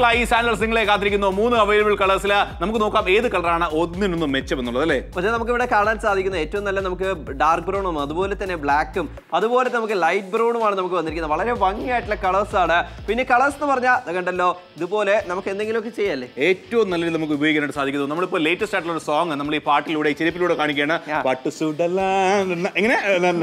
മനോഹരമായിട്ടുള്ള ഈ സാൻഡൽസ് നിങ്ങളെ കാത്തിരിക്കുന്നു മൂന്ന് അവൈലബിൾ കളേഴ്സിൽ നമുക്ക് നോക്കാം ഏത് കളറാണ് ഒന്നിനൊന്നും മെച്ചം എന്നുള്ളത് അല്ലേ പക്ഷേ നമുക്ക് ഇവിടെ കാണാൻ സാധിക്കുന്ന ഏറ്റവും നല്ല നമുക്ക് ഡാർക്ക് ബ്രൗണും അതുപോലെ തന്നെ ബ്ലാക്കും അതുപോലെ നമുക്ക് ലൈറ്റ് ബ്രൗണുമാണ് നമുക്ക് വന്നിരിക്കുന്നത് വളരെ ഭംഗിയായിട്ടുള്ള കളേഴ്സ് ആണ് പിന്നെ കളേഴ്സ് എന്ന് പറഞ്ഞാൽ ദാ കണ്ടല്ലോ ഇതുപോലെ നമുക്ക് എന്തെങ്കിലുമൊക്കെ ചെയ്യല്ലേ ഏറ്റവും നല്ല രീതിയിൽ നമുക്ക് ഉപയോഗിക്കാനായിട്ട് സാധിക്കുന്നു നമ്മളിപ്പോൾ ലേറ്റസ്റ്റ് ആയിട്ടുള്ള ഒരു സോങ് നമ്മൾ ഈ പാട്ടിലൂടെ ഈ ചെരുപ്പിലൂടെ കാണിക്കുകയാണ് പട്ട് സുഡലാ- എങ്ങനെ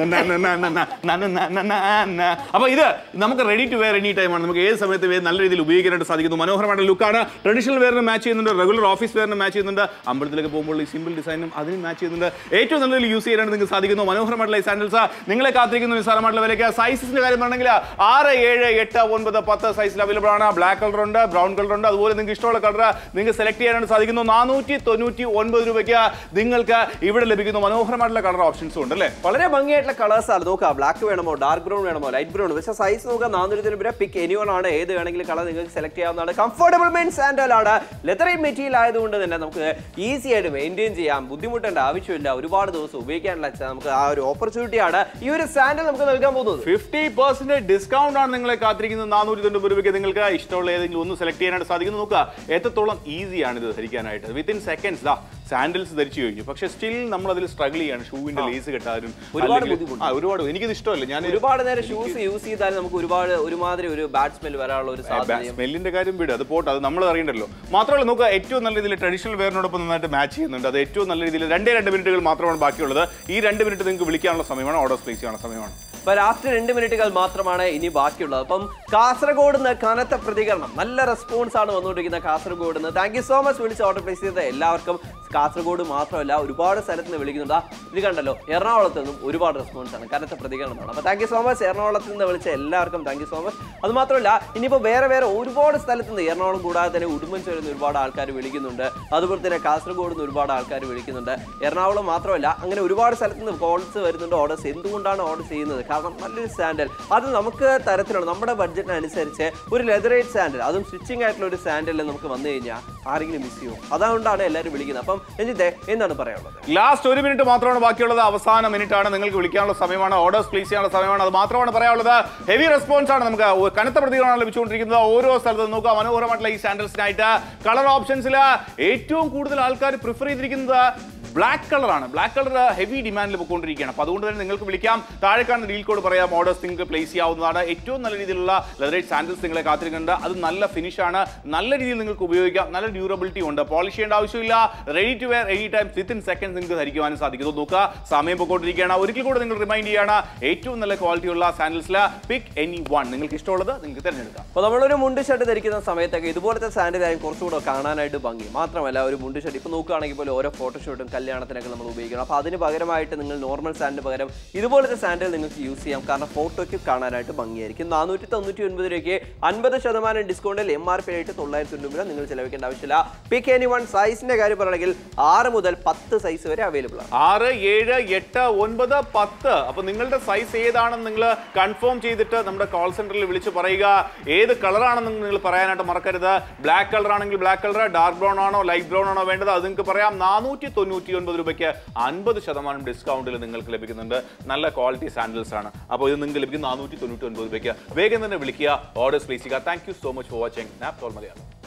അപ്പൊ ഇത് നമുക്ക് ready to wear any time ആണ് നമുക്ക് ഏത് സമയത്ത് വേറെ നല്ല രീതിയിൽ ഉപയോഗിക്കാനായിട്ട് സാധിക്കുന്നു മനോഹരമായിട്ടുള്ള ലുക്കാണ് ട്രഡീഷണൽ വെയറിന് മാച്ച് ചെയ്യുന്നുണ്ട് റെഗുലർ ഓഫീസ് വെയറിന് മാച്ച് ചെയ്യുന്നുണ്ട് അമ്പലത്തിലേക്ക് പോകുമ്പോൾ ഈ സിമ്പിൾ ഡിസൈനും അതിനും മാച്ച് ചെയ്യുന്നുണ്ട് ഏറ്റവും നല്ല രീതിയിൽ യൂസ് ചെയ്യാനായിട്ട് നിങ്ങൾക്ക് സാധിക്കുന്നു മനോഹരമായിട്ടുള്ള ഈ സാൻഡൽസ് നിങ്ങളെ കാത്തിരിക്കുന്ന നിസ്സാരമായിട്ടുള്ള വിലയ്ക്ക് സൈസസിന്റെ കാര്യം പറഞ്ഞെങ്കിൽ ആറ് ഏഴ് എട്ട് ഒൻപത് പത്ത് സൈസിൽ അവൈലബിൾ ആണ് ബ്ലാക്ക് കളർ ഉണ്ട് ബ്രൗൺ കളർ ഉണ്ട് അതുപോലെ നിങ്ങൾക്ക് ഇഷ്ടമുള്ള കളർ നിങ്ങൾക്ക് സെലക്ട് ചെയ്യാനായിട്ട് സാധിക്കുന്നു നാനൂറ്റി തൊണ്ണൂറ്റി ഒൻപത് രൂപയ്ക്ക് നിങ്ങൾക്ക് ഇവിടെ ലഭിക്കുന്നു മനോഹരമായിട്ടുള്ള കളർ ഓപ്ഷൻസും ഉണ്ട് അല്ലേ വളരെ ഭംഗിയായിട്ടുള്ള കളേഴ്സ് ആണ് നോക്കാം ബ്ലാക്ക് വേണമോ ഡാർക്ക് ബ്രൗൺ വേണമോ ലൈറ്റ് ബ്രൗൺ പക്ഷേ സൈസ് നോക്കാം നാനൂറ്റി രൂപ പിക്ക് എനിവൺ ആണ് ഏത് വേണമെങ്കിലും കളർ നിങ്ങൾക്ക് സെലക്ട് ചെയ്യാവുന്നതാണ് കംഫർട്ടബിൾ മെയിൻ സാൻഡൽ ആണ് ലെതർ മെറ്റീരിയൽ ആയതുകൊണ്ട് തന്നെ നമുക്ക് ഈസി ആയിട്ട് മെയിൻറ്റെയിൻ ചെയ്യാം ബുദ്ധിമുട്ടേണ്ട ആവശ്യമില്ല ഒരുപാട് ദിവസം ഉപയോഗിക്കാനുള്ള ച- നമുക്ക് ആ ഒരു ഓപ്പർച്യൂണിറ്റി ആണ് ഈ ഒരു സാൻഡൽ നമുക്ക് നൽകാൻ പോകുന്നത് ഫിഫ്റ്റി പെർസെന്റ് ഡിസ്കൗണ്ട് ആണ് നിങ്ങളെ കാത്തിരിക്കുന്നത് നാനൂറ്റി തൊണ്ണൂറ് രൂപയ്ക്ക് നിങ്ങൾക്ക് ഇഷ്ടമുള്ള ഏതെങ്കിലും ഒന്ന് സെലക്ട് ചെയ്യാനായിട്ട് സാധിക്കുന്നു നോക്കുക എത്രത്തോളം ഈസിയാണ് ഇത് ധരിക്കാനായിട്ട് വിത്തിൻ സെക്കൻഡ്സ് ദാ സാൻഡിൽസ് ധരിച്ചു കഴിഞ്ഞു പക്ഷേ സ്റ്റിൽ നമ്മൾ അതിൽ സ്ട്രഗിൾ ചെയ്യാണ് ഷൂവിന്റെ ലേസ് കെട്ടാനും ഒരുപാട് അല്ലെങ്കിൽ- ബുദ്ധിമുട്ട്. ആ, ഒരുപാട് എനിക്കിത് ഇഷ്ടമല്ല ഞാൻ ഒരുപാട് നേരം ഷൂസ് യൂസ് ചെയ്താൽ നമുക്ക് ഒരുപാട് ഒരുമാതിരി ഒരു ബാഡ് സ്മെൽ വരാനുള്ള ഒരു സാധ്യതയും സ്മെല്ലിന്റെ കാര്യം വിട് അത് പോട്ടെ അത് നമ്മൾ അറിയണ്ടല്ലോ മാത്രമല്ല നോക്കുക ഏറ്റവും നല്ല രീതിയിൽ ട്രഡീഷണൽ വെയറിനോടൊപ്പം നന്നായിട്ട് മാച്ച് ചെയ്യുന്നുണ്ട് അത് ഏറ്റവും നല്ല രീതിയിൽ രണ്ടേ രണ്ട് മിനിറ്റുകൾ മാത്രമാണ് ബാക്കിയുള്ളത് ഈ രണ്ട് മിനിറ്റ് നിങ്ങൾക്ക് വിളിക്കാനുള്ള സമയമാണ് ഓർഡർ പ്ലേസ് ചെയ്യാനുള്ള സമയമാണ് അപ്പൊ ലാസ്റ്റ് രണ്ട് മിനിറ്റുകൾ മാത്രമാണ് ഇനി ബാക്കിയുള്ളത് അപ്പം കാസർഗോഡ് നിന്ന് കനത്ത പ്രതികരണം നല്ല റെസ്പോൺസ് ആണ് വന്നുകൊണ്ടിരിക്കുന്നത് കാസർഗോഡ് നിന്ന് താങ്ക് യു സോ മച്ച് വിളിച്ച് ഓർഡർ പ്ലേസ് ചെയ്ത എല്ലാവർക്കും കാസർഗോഡ് മാത്രമല്ല ഒരുപാട് സ്ഥലത്ത് നിന്ന് വിളിക്കുന്നുണ്ട് ആ, ഇത് കണ്ടല്ലോ എറണാകുളത്ത് നിന്നും ഒരുപാട് റെസ്പോൺസ് ആണ് കനത്ത പ്രതികരണമാണ് അപ്പൊ താങ്ക് യു സോ മച്ച് എറണാകുളത്ത് നിന്ന് വിളിച്ച എല്ലാവർക്കും താങ്ക് യു സോ മച്ച് അത് മാത്രമല്ല ഇനിയിപ്പോൾ വേറെ വേറെ ഒരുപാട് സ്ഥലത്ത് നിന്ന് എറണാകുളം കൂടാതെ തന്നെ ഉടുമ്പൻചോരിൽ നിന്ന് ഒരുപാട് ആൾക്കാർ വിളിക്കുന്നുണ്ട് അതുപോലെ തന്നെ കാസർഗോഡ് നിന്ന് ഒരുപാട് ആൾക്കാർ വിളിക്കുന്നുണ്ട് എറണാകുളം മാത്രമല്ല അങ്ങനെ ഒരുപാട് സ്ഥലത്ത് നിന്ന് കോൾസ് വരുന്നുണ്ട് ഓർഡേഴ്സ് എന്തുകൊണ്ടാണ് ഓർഡർ ചെയ്യുന്നത് കാരണം നല്ലൊരു സാൻഡൽ അത് നമുക്ക് തരത്തിലുള്ള നമ്മുടെ ബഡ്ജറ്റിനനുസരിച്ച് ഒരു ലെതറേറ്റ് സാൻഡൽ അതും സ്റ്റിച്ചിങ് ആയിട്ടുള്ള ഒരു സാൻഡൽ നമുക്ക് വന്നു കഴിഞ്ഞാൽ ആരെങ്കിലും മിസ് ചെയ്യും അതുകൊണ്ടാണ് എല്ലാവരും വിളിക്കുന്നത് അപ്പം രഞ്ജിത്തെ എന്താണ് പറയാനുള്ളത് ലാസ്റ്റ് ഒരു മിനിറ്റ് മാത്രമാണ് ബാക്കിയുള്ളത് അവസാന മിനിറ്റ് ആണ് നിങ്ങൾക്ക് വിളിക്കാനുള്ള സമയമാണ് ഓർഡേഴ്സ് പ്ലേസ് ചെയ്യാനുള്ള സമയമാണ് അത് മാത്രമാണ് പറയാനുള്ളത് ഹെവി റെസ്പോൺസ് ആണ് നമുക്ക് ഒ- കനത്ത പ്രതികരണമാണ് ലഭിച്ചുകൊണ്ടിരിക്കുന്നത് ഓരോ സ്ഥലത്തും നോക്കുക മനോഹരമായിട്ടുള്ള ഈ സാൻഡൽസിനായിട്ട് കളർ ഓപ്ഷൻസിൽ ഏറ്റവും കൂടുതൽ ആൾക്കാർ പ്രിഫർ ചെയ്തിരിക്കുന്നത് ബ്ലാക്ക് കളറാണ് ബ്ലാക്ക് കളർ ഹെവി ഡിമാൻഡിൽ പോയിക്കൊണ്ടിരിക്കുകയാണ് അപ്പോൾ അതുകൊണ്ട് തന്നെ നിങ്ങൾക്ക് വിളിക്കാം താഴെ കാണുന്ന ഡീൽ കോഡ് പറയാം ഓർഡേഴ്സ് നിങ്ങൾക്ക് പ്ലേസ് ചെയ്യാവുന്നതാണ് ഏറ്റവും നല്ല രീതിയിലുള്ള ലെതറേറ്റ് സാൻഡൽസ് നിങ്ങളെ കാത്തിരിക്കുന്നുണ്ട് അത് നല്ല ഫിനിഷ് ആണ് നല്ല രീതിയിൽ നിങ്ങൾക്ക് ഉപയോഗിക്കാം നല്ല ഡ്യൂറബിലിറ്റി ഉണ്ട് പോളിഷ് ചെയ്യേണ്ട ആവശ്യമില്ല ready to wear any time within second നിങ്ങൾക്ക് ധരിക്കുവാനും സാധിക്കും ഇത് നോക്കുക സമയം പോയിക്കൊണ്ടിരിക്കുകയാണ് ഒരിക്കൽ കൂടെ നിങ്ങൾ റിമൈൻഡ് ചെയ്യാണ് ഏറ്റവും നല്ല ക്വാളിറ്റി ഉള്ള സാൻഡൽസിൽ പിക്ക് എനി വൺ നിങ്ങൾക്ക് ഇഷ്ടമുള്ളത് നിങ്ങൾക്ക് തിരഞ്ഞെടുക്കാം അപ്പോൾ നമ്മളൊരു മുണ്ട് ഷർട്ട് ധരിക്കുന്ന സമയത്തൊക്കെ ഇതുപോലത്തെ സാൻഡലായും കുറച്ചുകൂടെ കാണാനായിട്ട് ഭംഗി മാത്രമല്ല ഒരു മുണ്ട് ഷർട്ട് ഇപ്പോൾ നോക്കുകയാണെങ്കിൽ പോലും ഓരോ ഫോട്ടോഷൂട്ടും കല്യാണത്തിനൊക്കെ നമ്മൾ ഉപയോഗിക്കണം അപ്പോൾ അതിന് പകരമായിട്ട് നിങ്ങൾ നോർമൽ സാൻഡിന് പകരം ഇതുപോലത്തെ സാൻഡൽ നിങ്ങൾക്ക് യൂസ് ചെയ്യാം കാരണം ഫോട്ടോയ്ക്ക് കാണാനായിട്ട് ഭംഗിയായിരിക്കും നാനൂറ്റി തൊണ്ണൂറ്റി ഒൻപത് രൂപയ്ക്ക് അൻപത് ശതമാനം ഡിസ്കൗണ്ടിൽ എം ആർ പി ആയിട്ട് തൊള്ളായിരത്തി തൊണ്ണൂറ് രൂപ നിങ്ങൾ ചിലവഴിക്കേണ്ട ആവശ്യമില്ല പിക്ക് എനി വൺ സൈസിന്റെ കാര്യം പറയുകയാണെങ്കിൽ ആറ് മുതൽ പത്ത് സൈസ് വരെ അവൈലബിൾ ആണ് ആറ് ഏഴ് എട്ട് ഒൻപത് പത്ത് അപ്പൊ നിങ്ങളുടെ സൈസ് ഏതാണെന്ന് നിങ്ങൾ കൺഫേം ചെയ്തിട്ട് നമ്മുടെ കോൾ സെന്ററിൽ വിളിച്ച് പറയുക ഏത് കളറാണെന്ന് നിങ്ങൾ പറയാനായിട്ട് മറക്കരുത് ബ്ലാക്ക് കളർ ആണെങ്കിൽ ബ്ലാക്ക് കളർ ഡാർക്ക് ബ്രൗൺ ആണോ ലൈറ്റ് ബ്രൗൺ ആണോ വേണ്ടത് അത് നിങ്ങൾക്ക് പറയാം നാനൂറ്റി തൊണ്ണൂറ്റി ഒൻപത് രൂപയ്ക്ക് അൻപത് ശതമാനം ഡിസ്കൗണ്ടിൽ നിങ്ങൾക്ക് ലഭിക്കുന്നുണ്ട് നല്ല ക്വാളിറ്റി സാൻഡൽസ് ആണ് അപ്പോൾ ഇത് നിങ്ങൾക്ക് ലഭിക്കും നാനൂറ്റി തൊണ്ണൂറ്റി ഒൻപത് രൂപയ്ക്ക് വേഗം തന്നെ വിളിക്കുക ഓർഡേഴ്സ് പ്ലേസ് ചെയ്യുക thank you so much for watching നാപ്പ് മലയാളം